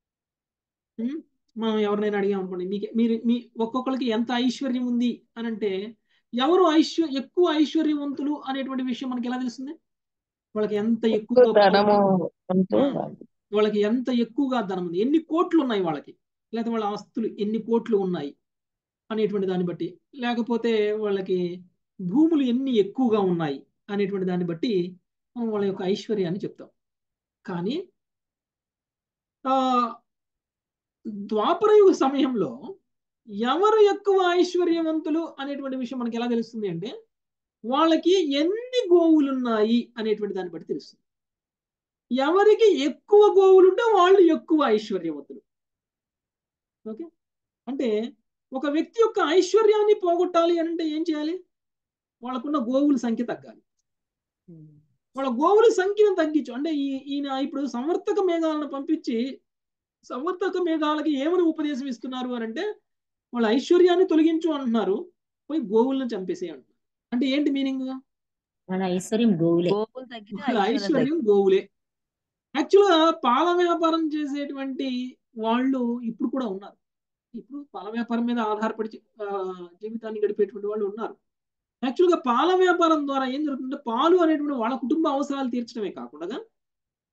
మనం ఎవరినైనా అడిగాం అనుకోండి మీకు మీరు మీ ఒక్కొక్కరికి ఎంత ఐశ్వర్యం ఉంది అని అంటే ఎవరు ఐశ్వ ఎక్కువ ఐశ్వర్యవంతులు అనేటువంటి విషయం మనకి ఎలా తెలుస్తుంది వాళ్ళకి ఎంత ఎక్కువగా వాళ్ళకి ఎంత ఎక్కువగా ధనం ఉంది ఎన్ని కోట్లు ఉన్నాయి వాళ్ళకి లేకపోతే వాళ్ళ ఆస్తులు ఎన్ని కోట్లు ఉన్నాయి అనేటువంటి దాన్ని బట్టి లేకపోతే వాళ్ళకి భూములు ఎన్ని ఎక్కువగా ఉన్నాయి అనేటువంటి దాన్ని బట్టి వాళ్ళ యొక్క ఐశ్వర్యాన్ని చెప్తాం కానీ ఆ ద్వాపరయుగ సమయంలో ఎవరు ఎక్కువ ఐశ్వర్యవంతులు అనేటువంటి విషయం మనకి ఎలా తెలుస్తుంది అంటే వాళ్ళకి ఎన్ని గోవులు ఉన్నాయి అనేటువంటి దాన్ని బట్టి తెలుస్తుంది ఎవరికి ఎక్కువ గోవులు ఉంటే వాళ్ళు ఎక్కువ ఐశ్వర్యవంతులు ఓకే అంటే ఒక వ్యక్తి యొక్క ఐశ్వర్యాన్ని పోగొట్టాలి అని అంటే ఏం చేయాలి వాళ్ళకున్న గోవుల సంఖ్య తగ్గాలి వాళ్ళ గోవుల సంఖ్యను తగ్గించు అంటే ఈ ఈయన ఇప్పుడు సంవర్తక మేఘాలను పంపించి సంవర్తక మేఘాలకి ఏమని ఉపదేశం ఇస్తున్నారు అని అంటే వాళ్ళ ఐశ్వర్యాన్ని తొలగించు అంటున్నారు పోయి గోవులను చంపేసే అంటున్నారు అంటే ఏంటి మీనింగ్ మన ఐశ్వర్యం గోవులే గోవులు తగ్గితే వాళ్ళ ఐశ్వర్యం ఐశ్వర్యం గోవులే యాక్చువల్గా పాల వ్యాపారం చేసేటువంటి వాళ్ళు ఇప్పుడు కూడా ఉన్నారు ఇప్పుడు పాల వ్యాపారం మీద ఆధారపడి జీ- ఆ, జీవితాన్ని గడిపేటువంటి వాళ్ళు ఉన్నారు యాక్చువల్గా పాల వ్యాపారం ద్వారా ఏం జరుగుతుందంటే పాలు అనేటువంటి వాళ్ళ కుటుంబ అవసరాలు తీర్చడమే కాకుండా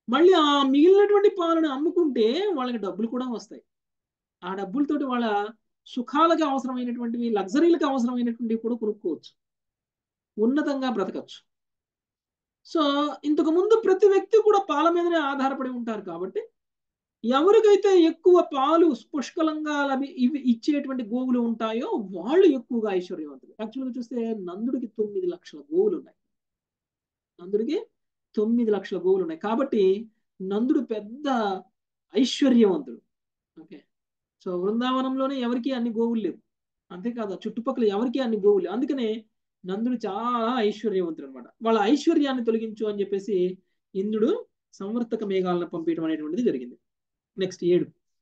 మళ్ళీ ఆ మిగిలినటువంటి పాలను అమ్ముకుంటే వాళ్ళకి డబ్బులు కూడా వస్తాయి ఆ డబ్బులతోటి వాళ్ళ సుఖాలకు అవసరమైనటువంటివి లగ్జరీలకు అవసరమైనటువంటివి కూడా కొనుక్కోవచ్చు ఉన్నతంగా బ్రతకచ్చు సో ఇంతకు ముందు ప్రతి వ్యక్తి కూడా పాల మీదనే ఆధారపడి ఉంటారు కాబట్టి ఎవరికైతే ఎక్కువ పాలు పుష్కలంగా లభి ఇవి ఇచ్చేటువంటి గోవులు ఉంటాయో వాళ్ళు ఎక్కువగా ఐశ్వర్యవంతులు యాక్చువల్గా చూస్తే నందుడికి తొమ్మిది లక్షల గోవులు ఉన్నాయి నందుడికి తొమ్మిది లక్షల గోవులు ఉన్నాయి కాబట్టి నందుడు పెద్ద ఐశ్వర్యవంతుడు ఓకే సో బృందావనంలోనే ఎవరికి అన్ని గోవులు లేవు అంతేకాదు చుట్టుపక్కల ఎవరికి అన్ని గోవులు లేవు అందుకనే నందుడు చాలా ఐశ్వర్యవంతుడు అనమాట వాళ్ళ ఐశ్వర్యాన్ని తొలగించు అని చెప్పేసి ఇంద్రుడు సంవర్తక మేఘాలను పంపించడం అనేటువంటిది జరిగింది నెక్స్ట్ ఏడు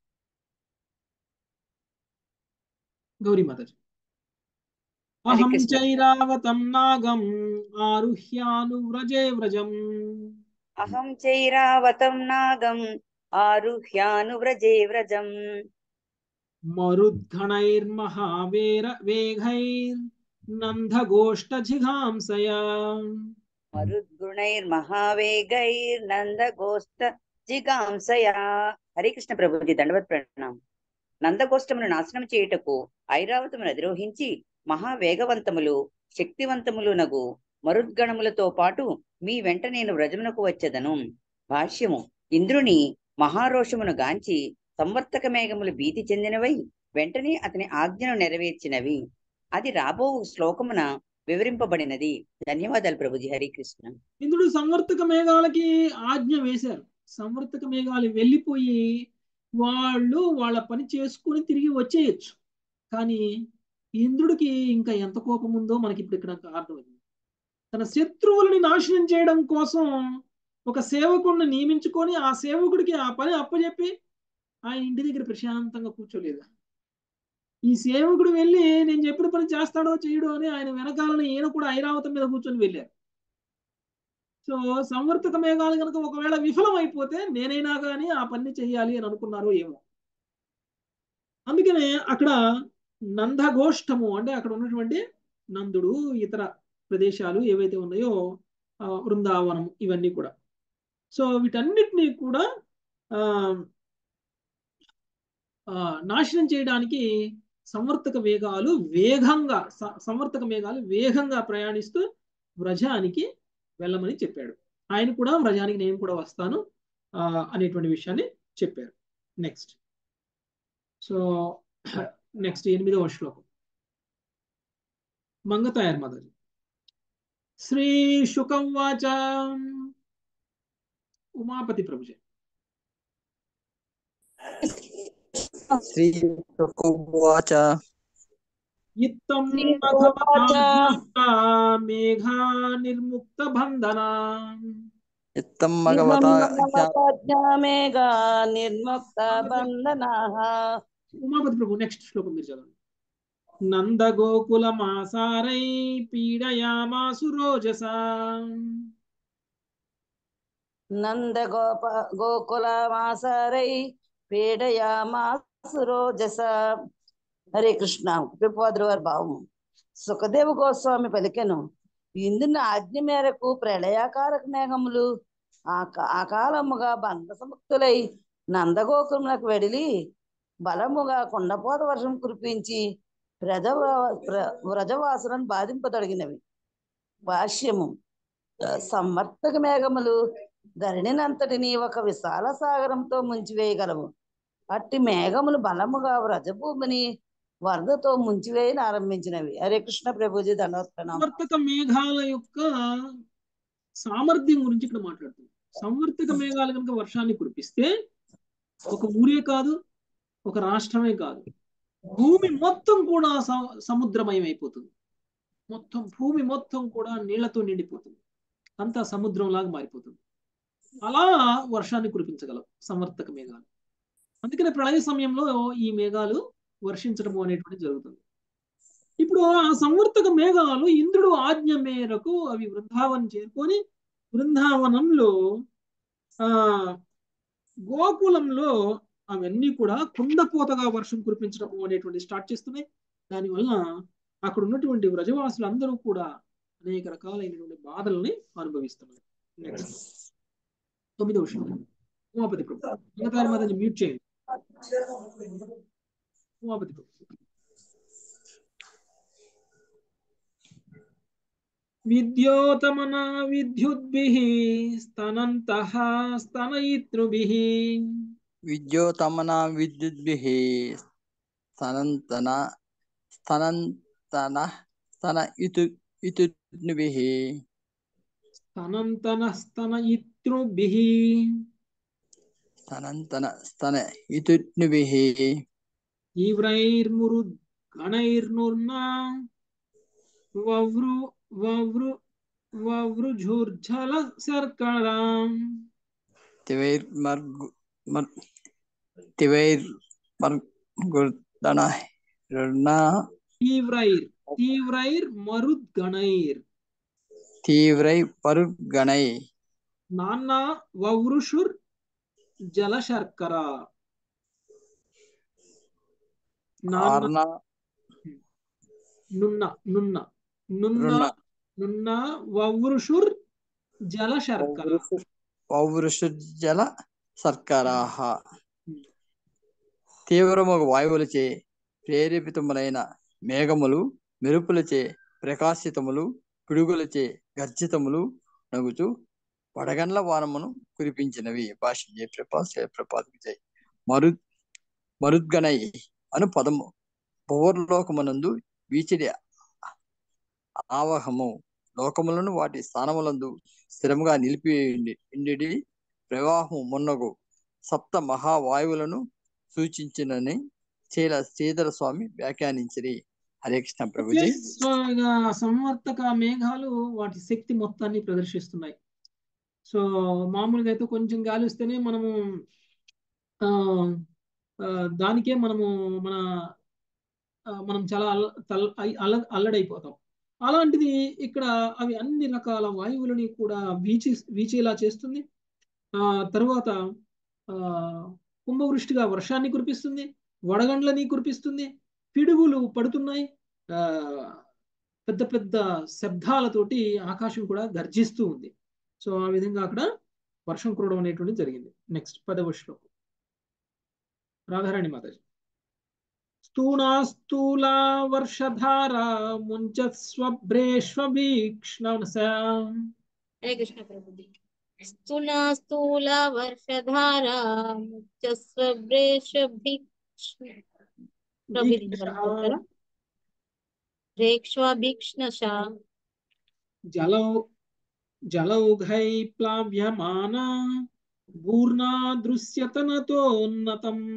గౌరీ మాతాజీ అహం చైరావతం నాగం ఆరుహ్యానువ్రజే వ్రజం అహం చైరావతం నాగం ఆరుహ్యానువ్రజే వ్రజం మరుద్గణైర్మహావేర వేగైర్ నందగోష్టజిఘాంసయా మరుద్గుణైర్మహావేగైర్నందగోష్ట జిగాంసయా హరే కృష్ణ ప్రభుజీ దండవత్ ప్రణాం నందగోష్టమును నాశనం చేయుటకు ఐరావతమును అధిరోహించి మహావేగవంతములు శక్తివంతములునగు మరుద్గణములతో పాటు మీ వెంట నేను వ్రజమునకు వచ్చేదను భాష్యము ఇంద్రుని మహారోషమును గాంచి సంవర్తక మేఘములు భీతి చెందినవై వెంటనే అతని ఆజ్ఞను నెరవేర్చినవి అది రాబో శ్లోకమున వివరింపబడినది ధన్యవాదాలు ప్రభుజీ హరి కృష్ణ ఇంద్రుడు సంవర్తక మేఘాలకి ఆజ్ఞ వేశారు సంవర్తక మేఘాలు వెళ్ళిపోయి వాళ్ళు వాళ్ళ పని చేసుకుని తిరిగి వచ్చేయచ్చు కానీ ఇంద్రుడికి ఇంకా ఎంత కోపం ఉందో మనకి ఇప్పుడు ఇక్కడ అర్థమైంది తన శత్రువులని నాశనం చేయడం కోసం ఒక సేవకుడిని నియమించుకొని ఆ సేవకుడికి ఆ పని అప్పచెప్పి ఆయన ఇంటి దగ్గర ప్రశాంతంగా కూర్చోలేదు ఈ సేవకుడు వెళ్ళి నేను చెప్పిన పని చేస్తాడో చేయడో అని ఆయన వెనకాలని ఈయన కూడా ఐరావతం మీద కూర్చొని వెళ్ళారు సో సంవర్తక మేఘాలు కనుక ఒకవేళ విఫలం అయిపోతే నేనైనా కానీ ఆ పని చెయ్యాలి అని అనుకున్నారో ఏమో అందుకనే అక్కడ నందగోష్టము అంటే అక్కడ ఉన్నటువంటి నందుడు ఇతర ప్రదేశాలు ఏవైతే ఉన్నాయో బృందావనం ఇవన్నీ కూడా సో వీటన్నిటినీ కూడా నాశనం చేయడానికి సంవర్తక వేగాలు వేగంగా సంవర్తక మేఘాలు వేగంగా ప్రయాణిస్తూ వ్రజానికి వెళ్ళమని చెప్పాడు ఆయన కూడా వ్రజానికి నేను కూడా వస్తాను అనేటువంటి విషయాన్ని చెప్పారు నెక్స్ట్ సో నెక్స్ట్ ఎనిమిదవ శ్లోకం మంగతాయర్ మాతాజీ శ్రీ శుకం వాచ ఉమాపతి ప్రభుజీ శ్రీ శుకోవాచ ఇత్తం మేఘా నిర్ముక్త బంధనా ఇత్తం మగవత మేఘా నిర్ముక్త బంధనాః ఉమాపతి ప్రభు నెక్స్ట్ శ్లోకం మీరు చదవండి నందగోకులమాసారై పీడయామాసు రోజసా నందగోప గోకులమాసారై పీడయామాసు రోజస హరే కృష్ణ కృపాద్రి వారి భావము సుఖదేవ గోస్వామి పలికెను ఇందున ఆజ్ఞ మేరకు ప్రళయాకారక మేఘములు ఆ అకాలముగా బంధ సముక్తులై నందగోకులములకు వెడిలి బలముగా కొండపోత వర్షం కురిపించి ప్రజ వ్రజవాసులను బాధింపదొడిగినవి భాష్యము సంవర్తక మేఘములు ధరణినంతటిని ఒక విశాల సాగరంతో ముంచివేయగలవు అట్టి మేఘములు బలముగా వ్రజభూమిని వరదతో ముంచివేయని ఆరంభించినవి హరే కృష్ణ ప్రభుజీ దండవత్ప్రణామం సంవర్తక మేఘాల యొక్క సామర్థ్యం గురించి ఇక్కడ మాట్లాడుతుంది సంవర్తక మేఘాలు కనుక వర్షాన్ని కురిపిస్తే ఒక ఊరే కాదు ఒక రాష్ట్రమే కాదు భూమి మొత్తం కూడా సముద్రమయం అయిపోతుంది మొత్తం భూమి మొత్తం కూడా నీళ్లతో నిండిపోతుంది అంతా సముద్రంలాగా మారిపోతుంది అలా వర్షాన్ని కురిపించగలవు సంవర్తక మేఘాలు అందుకని ప్రళయ సమయంలో ఈ మేఘాలు వర్షించడం అనేటువంటి జరుగుతుంది ఇప్పుడు ఆ సంవర్తక మేఘాలు ఇంద్రుడు ఆజ్ఞ మేరకు అవి బృందావనం చేరుకొని బృందావనంలో ఆ గోకులంలో అవన్నీ కూడా కుండపోతగా వర్షం కురిపించడం అనేటువంటి స్టార్ట్ చేస్తున్నాయి దానివల్ల అక్కడ ఉన్నటువంటి వ్రజవాసులు అందరూ కూడా అనేక రకాలైనటువంటి బాధల్ని అనుభవిస్తున్నారు నెక్స్ట్ తొమ్మిదవ శ్లోకం ఉమాపతి ప్రభు గంగతార మాతాజీ మ్యూట్ చేయండి ఉమాపతి ప్రభు విద్యోతమన విద్యుద్భిః స్తనంతః స్తనయితృభిः విద్యోతమన విద్యుద్భిः స్తనంతన స్తనంతన స్తన ఇతు ఇతున్భిः స్తనంతన స్తనయితృభిः స్తనంతన స్తన ఇతున్భిः తీవ్రైర్మురుద్గణైర్నుర్నా వవ్రు వవ్రు వవృఝుర్ఝల శర్కరాం తివైర్మర్గు మర్ తివైర్మర్గుర్దన రుణ తీవ్రైర్ తీవ్రైర్ మరుద్గణైర్ తీవ్రై పరుగణై నాన్న వవృషుర్ జల శర్కర నాన్న ఆర్ణ నున్న నున్న నున్న రుణ నున్న వవృషుర్ జల శర్కర పౌరుషుజల సర్కారాహ తీవ్రముగు వాయువులచే ప్రేరేపితములైన మేఘములు మెరుపులచే ప్రకాశితములు పిడుగులచే గర్జితములు నగుచు వడగండ్ల వానమును కురిపించినవి భాష జయప్రపాత్ జయప్రపాత్ విజయ్ మరు మరుద్గణై అను పదము భువర్లోకమునందు వీచిడి ఆవహము లోకములను వాటి స్థానములందు స్థిరముగా నిలిపి ఇండి ప్రవాహము మున్నగు సప్త మహావాయువులను సూచించినని శ్రీల శ్రీధర స్వామి వ్యాఖ్యానించిరి హరే కృష్ణ ప్రభుజీ సో ఇక సంవర్తక మేఘాలు వాటి శక్తి మొత్తాన్ని ప్రదర్శిస్తున్నాయి సో మామూలుగా అయితే కొంచెం గాలి వస్తేనే మనము ఆ ఆ, దానికే మనము మన ఆ, మనం చాలా అల్ల తల్- అయ్- అల్ల అల్లడైపోతాం అలాంటిది ఇక్కడ అవి అన్ని రకాల వాయువులని కూడా వీచి వీచేలా చేస్తుంది ఆ తర్వాత ఆ కుంభవృష్టిగా వర్షాన్ని కురిపిస్తుంది వడగండ్లని కురిపిస్తుంది పిడుగులు పడుతున్నాయి ఆ పెద్ద పెద్ద శబ్దాలతోటి ఆకాశం కూడా గర్జిస్తూ ఉంది సో ఆ విధంగా అక్కడ వర్షం కురవడం అనేటువంటిది జరిగింది నెక్స్ట్ పదవ శ్లోకం రాధారాణి మాతాజీ స్థూణా స్థూల వర్షధార ముంచస్వభ్రేష్వీక్ష్ణ హరే కృష్ణ ప్రభుజీ స్థూల స్థూల వర్షధార ప్రేక్షాభీక్ష్ణశ జలౌ జలౌఘై ప్లావ్యమాన భూర్నా దృశ్యతనతోన్నతం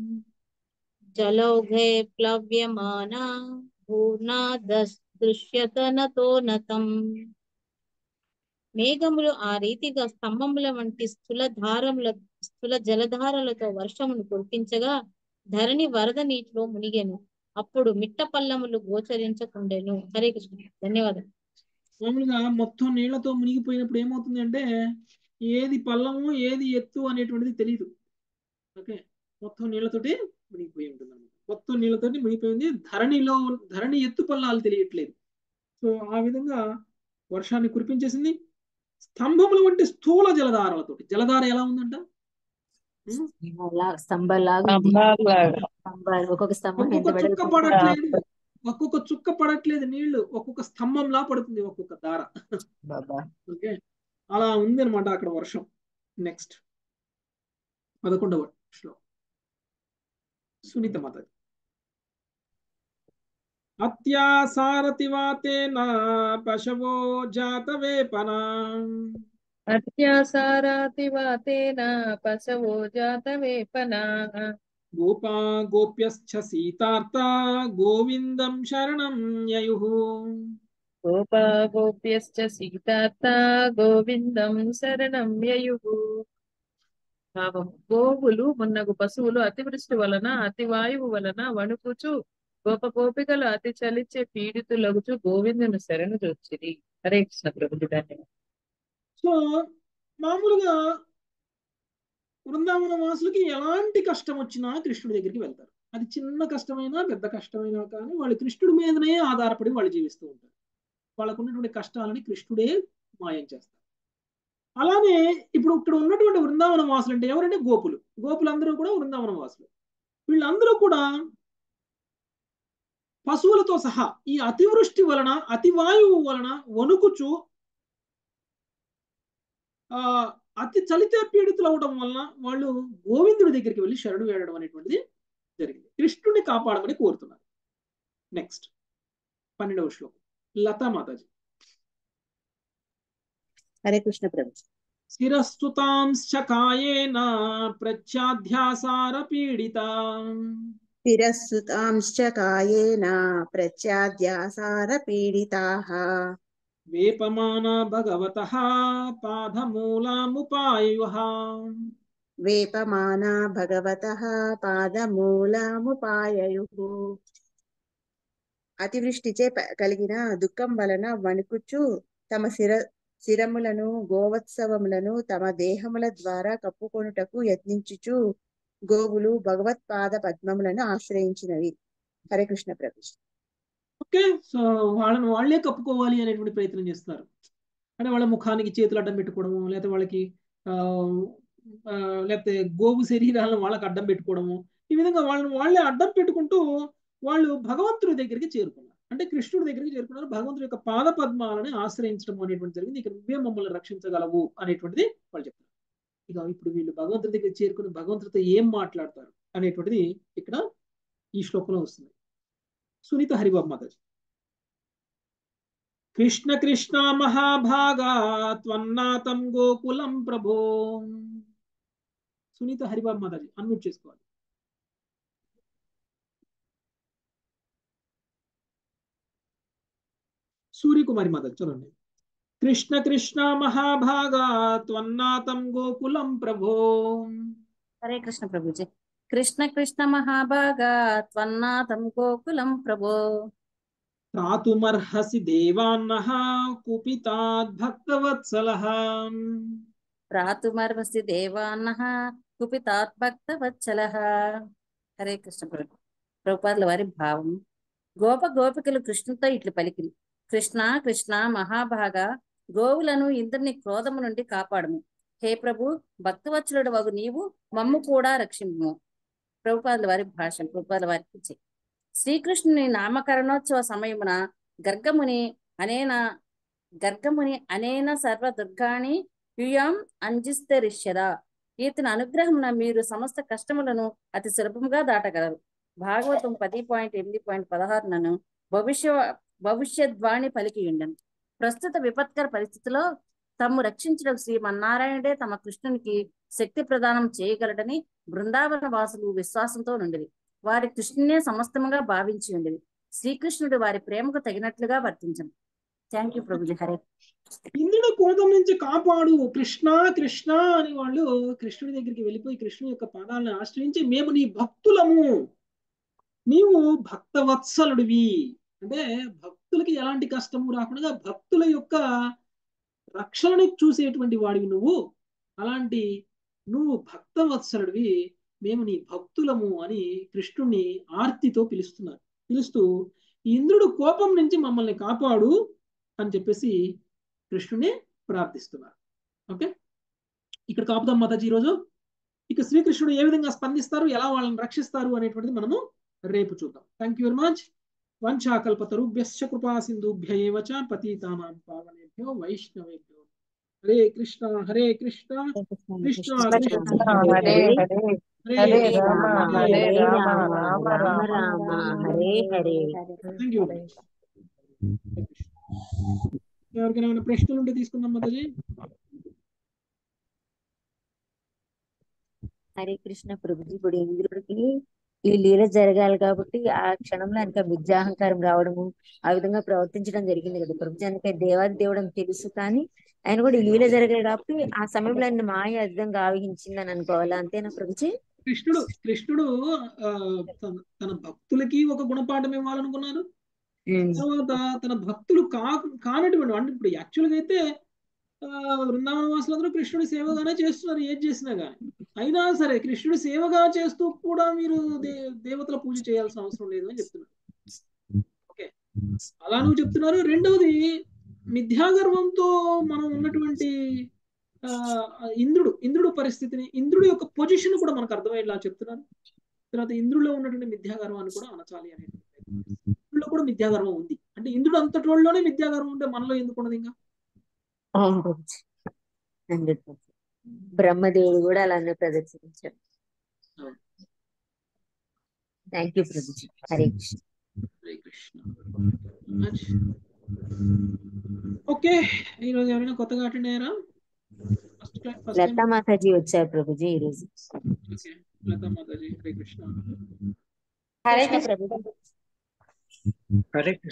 జలౌఘే ప్లవ్యమాన పూర్ణా దస్ దృశ్యతనతోనతం మేఘములు ఆ రీతిగా స్తంభముల వంటి స్థూల ధారముల స్థూల జలధారలతో వర్షమును కురిపించగా ధరణి వరద నీటిలో మునిగెను అప్పుడు మిట్ట పల్లములు గోచరించకుండెను హరే కృష్ణ ధన్యవాదాలు మామూలుగా మొత్తం నీళ్లతో మునిగిపోయినప్పుడు ఏమవుతుంది అంటే ఏది పల్లము ఏది ఎత్తు అనేటువంటిది తెలియదు ఓకే మొత్తం నీళ్లతోటి మునిగిపోయి ఉంటుంది అనమాట మొత్తం నీళ్లతోటి మునిగిపోయింది ధరణిలో ధరణి ఎత్తు పల్లాలు తెలియట్లేదు సో ఆ విధంగా వర్షాన్ని కురిపించేసింది స్తంభముల వంటి స్థూల జలధారలతోటి జలధార ఎలా ఉందంట ఉం? స్తంభంలాగా ఉంది స్తంభాల్లాగా. స్తంభాలు ఒక్కొక్క స్తంభం ఎంత ఒక్కొక్క చుక్క వెడల్పు పడట్లేదు ఒక్కొక్క చుక్క పడట్లేదు నీళ్లు ఒక్కొక్క స్తంభంలా పడుతుంది ఒక్కొక్క దార బాబా ఓకే అలా ఉంది అనమాట అక్కడ వర్షం నెక్స్ట్ పదకొండవ శ్లోకం సునీత మాత అత్యాసారతివాతేన పశవో జాతవేపనా అత్యాసారాతివాతేన పశవో జాతవేపనా గోపా గోప్యశ్చ సీతార్త గోవిందం శరణం యయుః గోపా గోప్యశ్చ సీతార్త గోవిందం శరణం యయుః భావం గోవులు మున్నగు పశువులు అతివృష్టి వలన అతి వాయువు వలన వణుకుచు గోప గోపికలు అతి చలిచ్చే పీడితులగుచు గోవిందుని శరణు జొచ్చిరి హరే కృష్ణ ప్రభుజీ ధన్యవాదాలు సో మామూలుగా బృందావన వాసులకి ఎలాంటి కష్టం వచ్చినా కృష్ణుడి దగ్గరికి వెళ్తారు అది చిన్న కష్టమైనా పెద్ద కష్టమైనా కానీ వాళ్ళు కృష్ణుడి మీదనే ఆధారపడి వాళ్ళు జీవిస్తూ ఉంటారు వాళ్ళకు ఉన్నటువంటి కష్టాలని కృష్ణుడే మాయం చేస్తారు అలానే ఇప్పుడు ఇక్కడ ఉన్నటువంటి వృందావన వాసులు అంటే ఎవరంటే గోపులు గోపులందరూ కూడా వృందావన వాసులు వీళ్ళందరూ కూడా పశువులతో సహా ఈ అతివృష్టి వలన అతివాయువు వలన వణుకుచు ఆ అతి చలితే పీడితులు అవడం వలన వాళ్ళు గోవిందుడి దగ్గరికి వెళ్ళి శరణు వేయడం అనేటువంటిది జరిగింది కృష్ణుడిని కాపాడమని కోరుతున్నారు నెక్స్ట్ పన్నెండవ శ్లోకం లతా మాతాజీ హరే కృష్ణ ప్రభు శిరస్తుతాంశ్చ కాయేన ప్రత్యాధ్యాసార పీడిత తిరస్సుతాంశ్చ కాయేన ప్రత్యాద్యాసార పీడితాః వేపమాన భగవత పాదమూలాముపాయుః వేపమానా భగవతః పాదమూలముపాయయుః అతివృష్టిచే ప- కలిగిన దుఃఖం వలన వణుకుచు తమ శిర శిరములను గోవత్సవములను తమ దేహముల ద్వారా కప్పుకొనుటకు యత్నించుచు గోవులు భగవత్పాద పద్మములను ఆశ్రయించినవి హరే కృష్ణ ప్రభు ఓకే సో వాళ్ళని వాళ్ళే కప్పుకోవాలి అనేటువంటి ప్రయత్నం చేస్తున్నారు అంటే వాళ్ళ ముఖానికి చేతులు అడ్డం పెట్టుకోవడము లేకపోతే వాళ్ళకి ఆ, ఆ, లేకపోతే గోవు శరీరాలను వాళ్ళకి అడ్డం పెట్టుకోవడము ఈ విధంగా వాళ్ళని వాళ్ళే అడ్డం పెట్టుకుంటూ వాళ్ళు భగవంతుడి దగ్గరికి చేరుకున్నారు అంటే కృష్ణుడి దగ్గరికి చేరుకున్నారు భగవంతుడి యొక్క పాద పద్మాలని ఆశ్రయించడం అనేటువంటి జరిగింది ఇక నువ్వే మమ్మల్ని రక్షించగలవు అనేటువంటిది వాళ్ళు చెప్తారు ఇక ఇప్పుడు వీళ్ళు భగవంతుడి దగ్గర చేరుకుని భగవంతుడితో ఏం మాట్లాడతారు అనేటువంటిది ఇక్కడ ఈ శ్లోకంలో వస్తుంది సునీత హరిబాబు మాతాజీ కృష్ణ కృష్ణ మహాభాగా త్వన్నాతం గోకులం ప్రభో సునీత హరిబాబు మాతాజీ అన్మ్యూట్ చేసుకోవాలి సూర్యకుమారి మాతాజీ చూడండి కృష్ణ కృష్ణ మహాభాగా త్వన్నాతం గోకులం ప్రభో హరే కృష్ణ ప్రభుజీ కృష్ణ కృష్ణ మహాభాగా త్వన్నాథం గోకులం ప్రభో త్రాతుమర్హసి దేవాన్నః కుపితాద్ భక్తవత్సలః ప్రాతుమర్వసి దేవాన్నః కుపితాత్ భక్త వత్సలః హరే కృష్ణ ప్రభు ప్రభుపాదుల వారి భావం గోప గోపికలు కృష్ణుతో ఇట్లు పలికిరి కృష్ణ కృష్ణ మహాభాగా గోవులను ఇంద్రుని క్రోధము నుండి కాపాడము హే ప్రభు భక్తవత్సలుడు వగు నీవు మమ్ము కూడా రక్షింపు ప్రభుపాదుల వారి భాష ప్రభుపాదుల వారికి జై. శ్రీకృష్ణుని నామకరణోత్సవ సమయమున గర్గముని అనేన గర్గముని అనేన సర్వ దుర్గాణి యుయాం అంజిస్తరిష్యదా ఈతని అనుగ్రహమున మీరు సమస్త కష్టములను అతి సులభంగా దాటగలరు భాగవతం పది పాయింట్ ఎనిమిది పాయింట్ పదహారులను భవిష్య భవిష్యద్వాణి పలికి ఉండను ప్రస్తుత విపత్కర పరిస్థితిలో తమ్ము రక్షించడం శ్రీమన్నారాయణుడే తమ కృష్ణునికి శక్తి ప్రదానం చేయగలడని బృందావన వాసులు విశ్వాసంతో నుండిరి వారి కృష్ణునే సమస్తముగా భావించి ఉండేది శ్రీకృష్ణుడు వారి ప్రేమకు తగినట్లుగా వర్తించను థ్యాంక్ యూ ప్రభుజీ హరే ఇంద్రుడు కోపం నుంచి కాపాడు కృష్ణ కృష్ణ అని వాళ్ళు కృష్ణుడి దగ్గరికి వెళ్ళిపోయి కృష్ణుడి యొక్క పాదాలను ఆశ్రయించి మేము నీ భక్తులము నీవు భక్తవత్సలుడివి అంటే భక్తులకి ఎలాంటి కష్టము రాకుండా భక్తుల యొక్క రక్షణని చూసేటువంటి వాడివి నువ్వు అలాంటి నువ్వు భక్తవత్సలుడివి మేము నీ భక్తులము అని కృష్ణుణ్ణి ఆర్తితో పిలుస్తున్నారు పిలుస్తూ ఈ ఇంద్రుడు కోపం నుంచి మమ్మల్ని కాపాడు అని చెప్పేసి కృష్ణుని ప్రార్థిస్తున్నారు ఓకే ఇక్కడ కాపుదాం మాతాజీ ఈరోజు ఇక శ్రీకృష్ణుడు ఏ విధంగా స్పందిస్తారు ఎలా వాళ్ళని రక్షిస్తారు అనేటువంటిది మనము రేపు చూద్దాం థ్యాంక్ యూ వెరీ మచ్ వంచాకల్పతరుభ్యశ్చ కృపా సింధుభ్య ఏవ చ పతీతానాం పావనేభ్యో వైష్ణవేభ్యో హరే కృష్ణ హరే కృష్ణ కృష్ణ కృష్ణ హరే హరే హరే హరే రామ హరే రామ రామ రామ రామ రామ హరే హరే థ్యాంక్ యూ ఎవరికైనా ఏమైనా ప్రశ్నలు ఉంటే తీసుకుందాం మాతాజీ హరే కృష్ణ ప్రభుజీ ఇప్పుడు ఇంద్రుడికి ఈ లీల జరగాలి కాబట్టి ఆ క్షణంలో ఆయనకి ఆ విద్యాహంకారం రావడము ఆ విధంగా ప్రవర్తించడం జరిగింది కదా ప్రభుజీ ఆయనకి దేవాది దేవుడు అని తెలుసు కానీ ఆయన కూడా ఈ లీల జరగాలి కాబట్టి ఆ సమయంలో ఆయన మాయ ఆ విధంగా ఆవహించిందని అనుకోవాలా అంతేనా ప్రభుజీ కృష్ణుడు కృష్ణుడు ఆ, తన తన భక్తులకి ఒక గుణపాఠం ఇవ్వాలనుకున్నారు తర్వాత తన భక్తులు కా కానటువంటి అంటే ఇప్పుడు యాక్చువల్గా అయితే ఆ, బృందావన వాసులందరూ కృష్ణుడి సేవగానే చేస్తున్నారు ఏది చేసినా కానీ అయినా సరే కృష్ణుడి సేవగా చేస్తూ కూడా మీరు దే దేవతల పూజ చేయాల్సిన అవసరం లేదు అని చెప్తున్నారు ఓకే అలా నువ్వు చెప్తున్నారు రెండవది మిథ్యాగర్వంతో మనం ఉన్నటువంటి ఆ, ఇంద్రుడు ఇంద్రుడు పరిస్థితిని ఇంద్రుడు యొక్క పొజిషన్ కూడా మనకు అర్థమయ్యేలా చెప్తున్నారు తర్వాత ఇంద్రుడిలో ఉన్నటువంటి మిథ్యాగర్వాన్ని కూడా అనచాలి అనేది ఇంద్రుడిలో కూడా మిథ్యాగర్వం ఉంది అంటే ఇంద్రుడు అంతటి వాళ్ళలోనే మిథ్యాగర్వం ఉంటే మనలో ఎందుకు ఉండదు ఇంకా అవును ప్రభుజీ హండ్రెడ్ పర్సెంట్ బ్రహ్మదేవుడు కూడా అలానే ప్రదర్శించారు అవును. Thank you Prabhuji Hare Krishna Hare Krishna okay ఈరోజు ఎవరైనా కొత్తగా అటెండ్ అయ్యారా first first time Lata Mataji వచ్చారు ప్రభుజీ ఈ రోజు ఓకే లతా మాతాజీ హరే కృష్ణ హరే కృష్ణ ప్రభుజీ హరే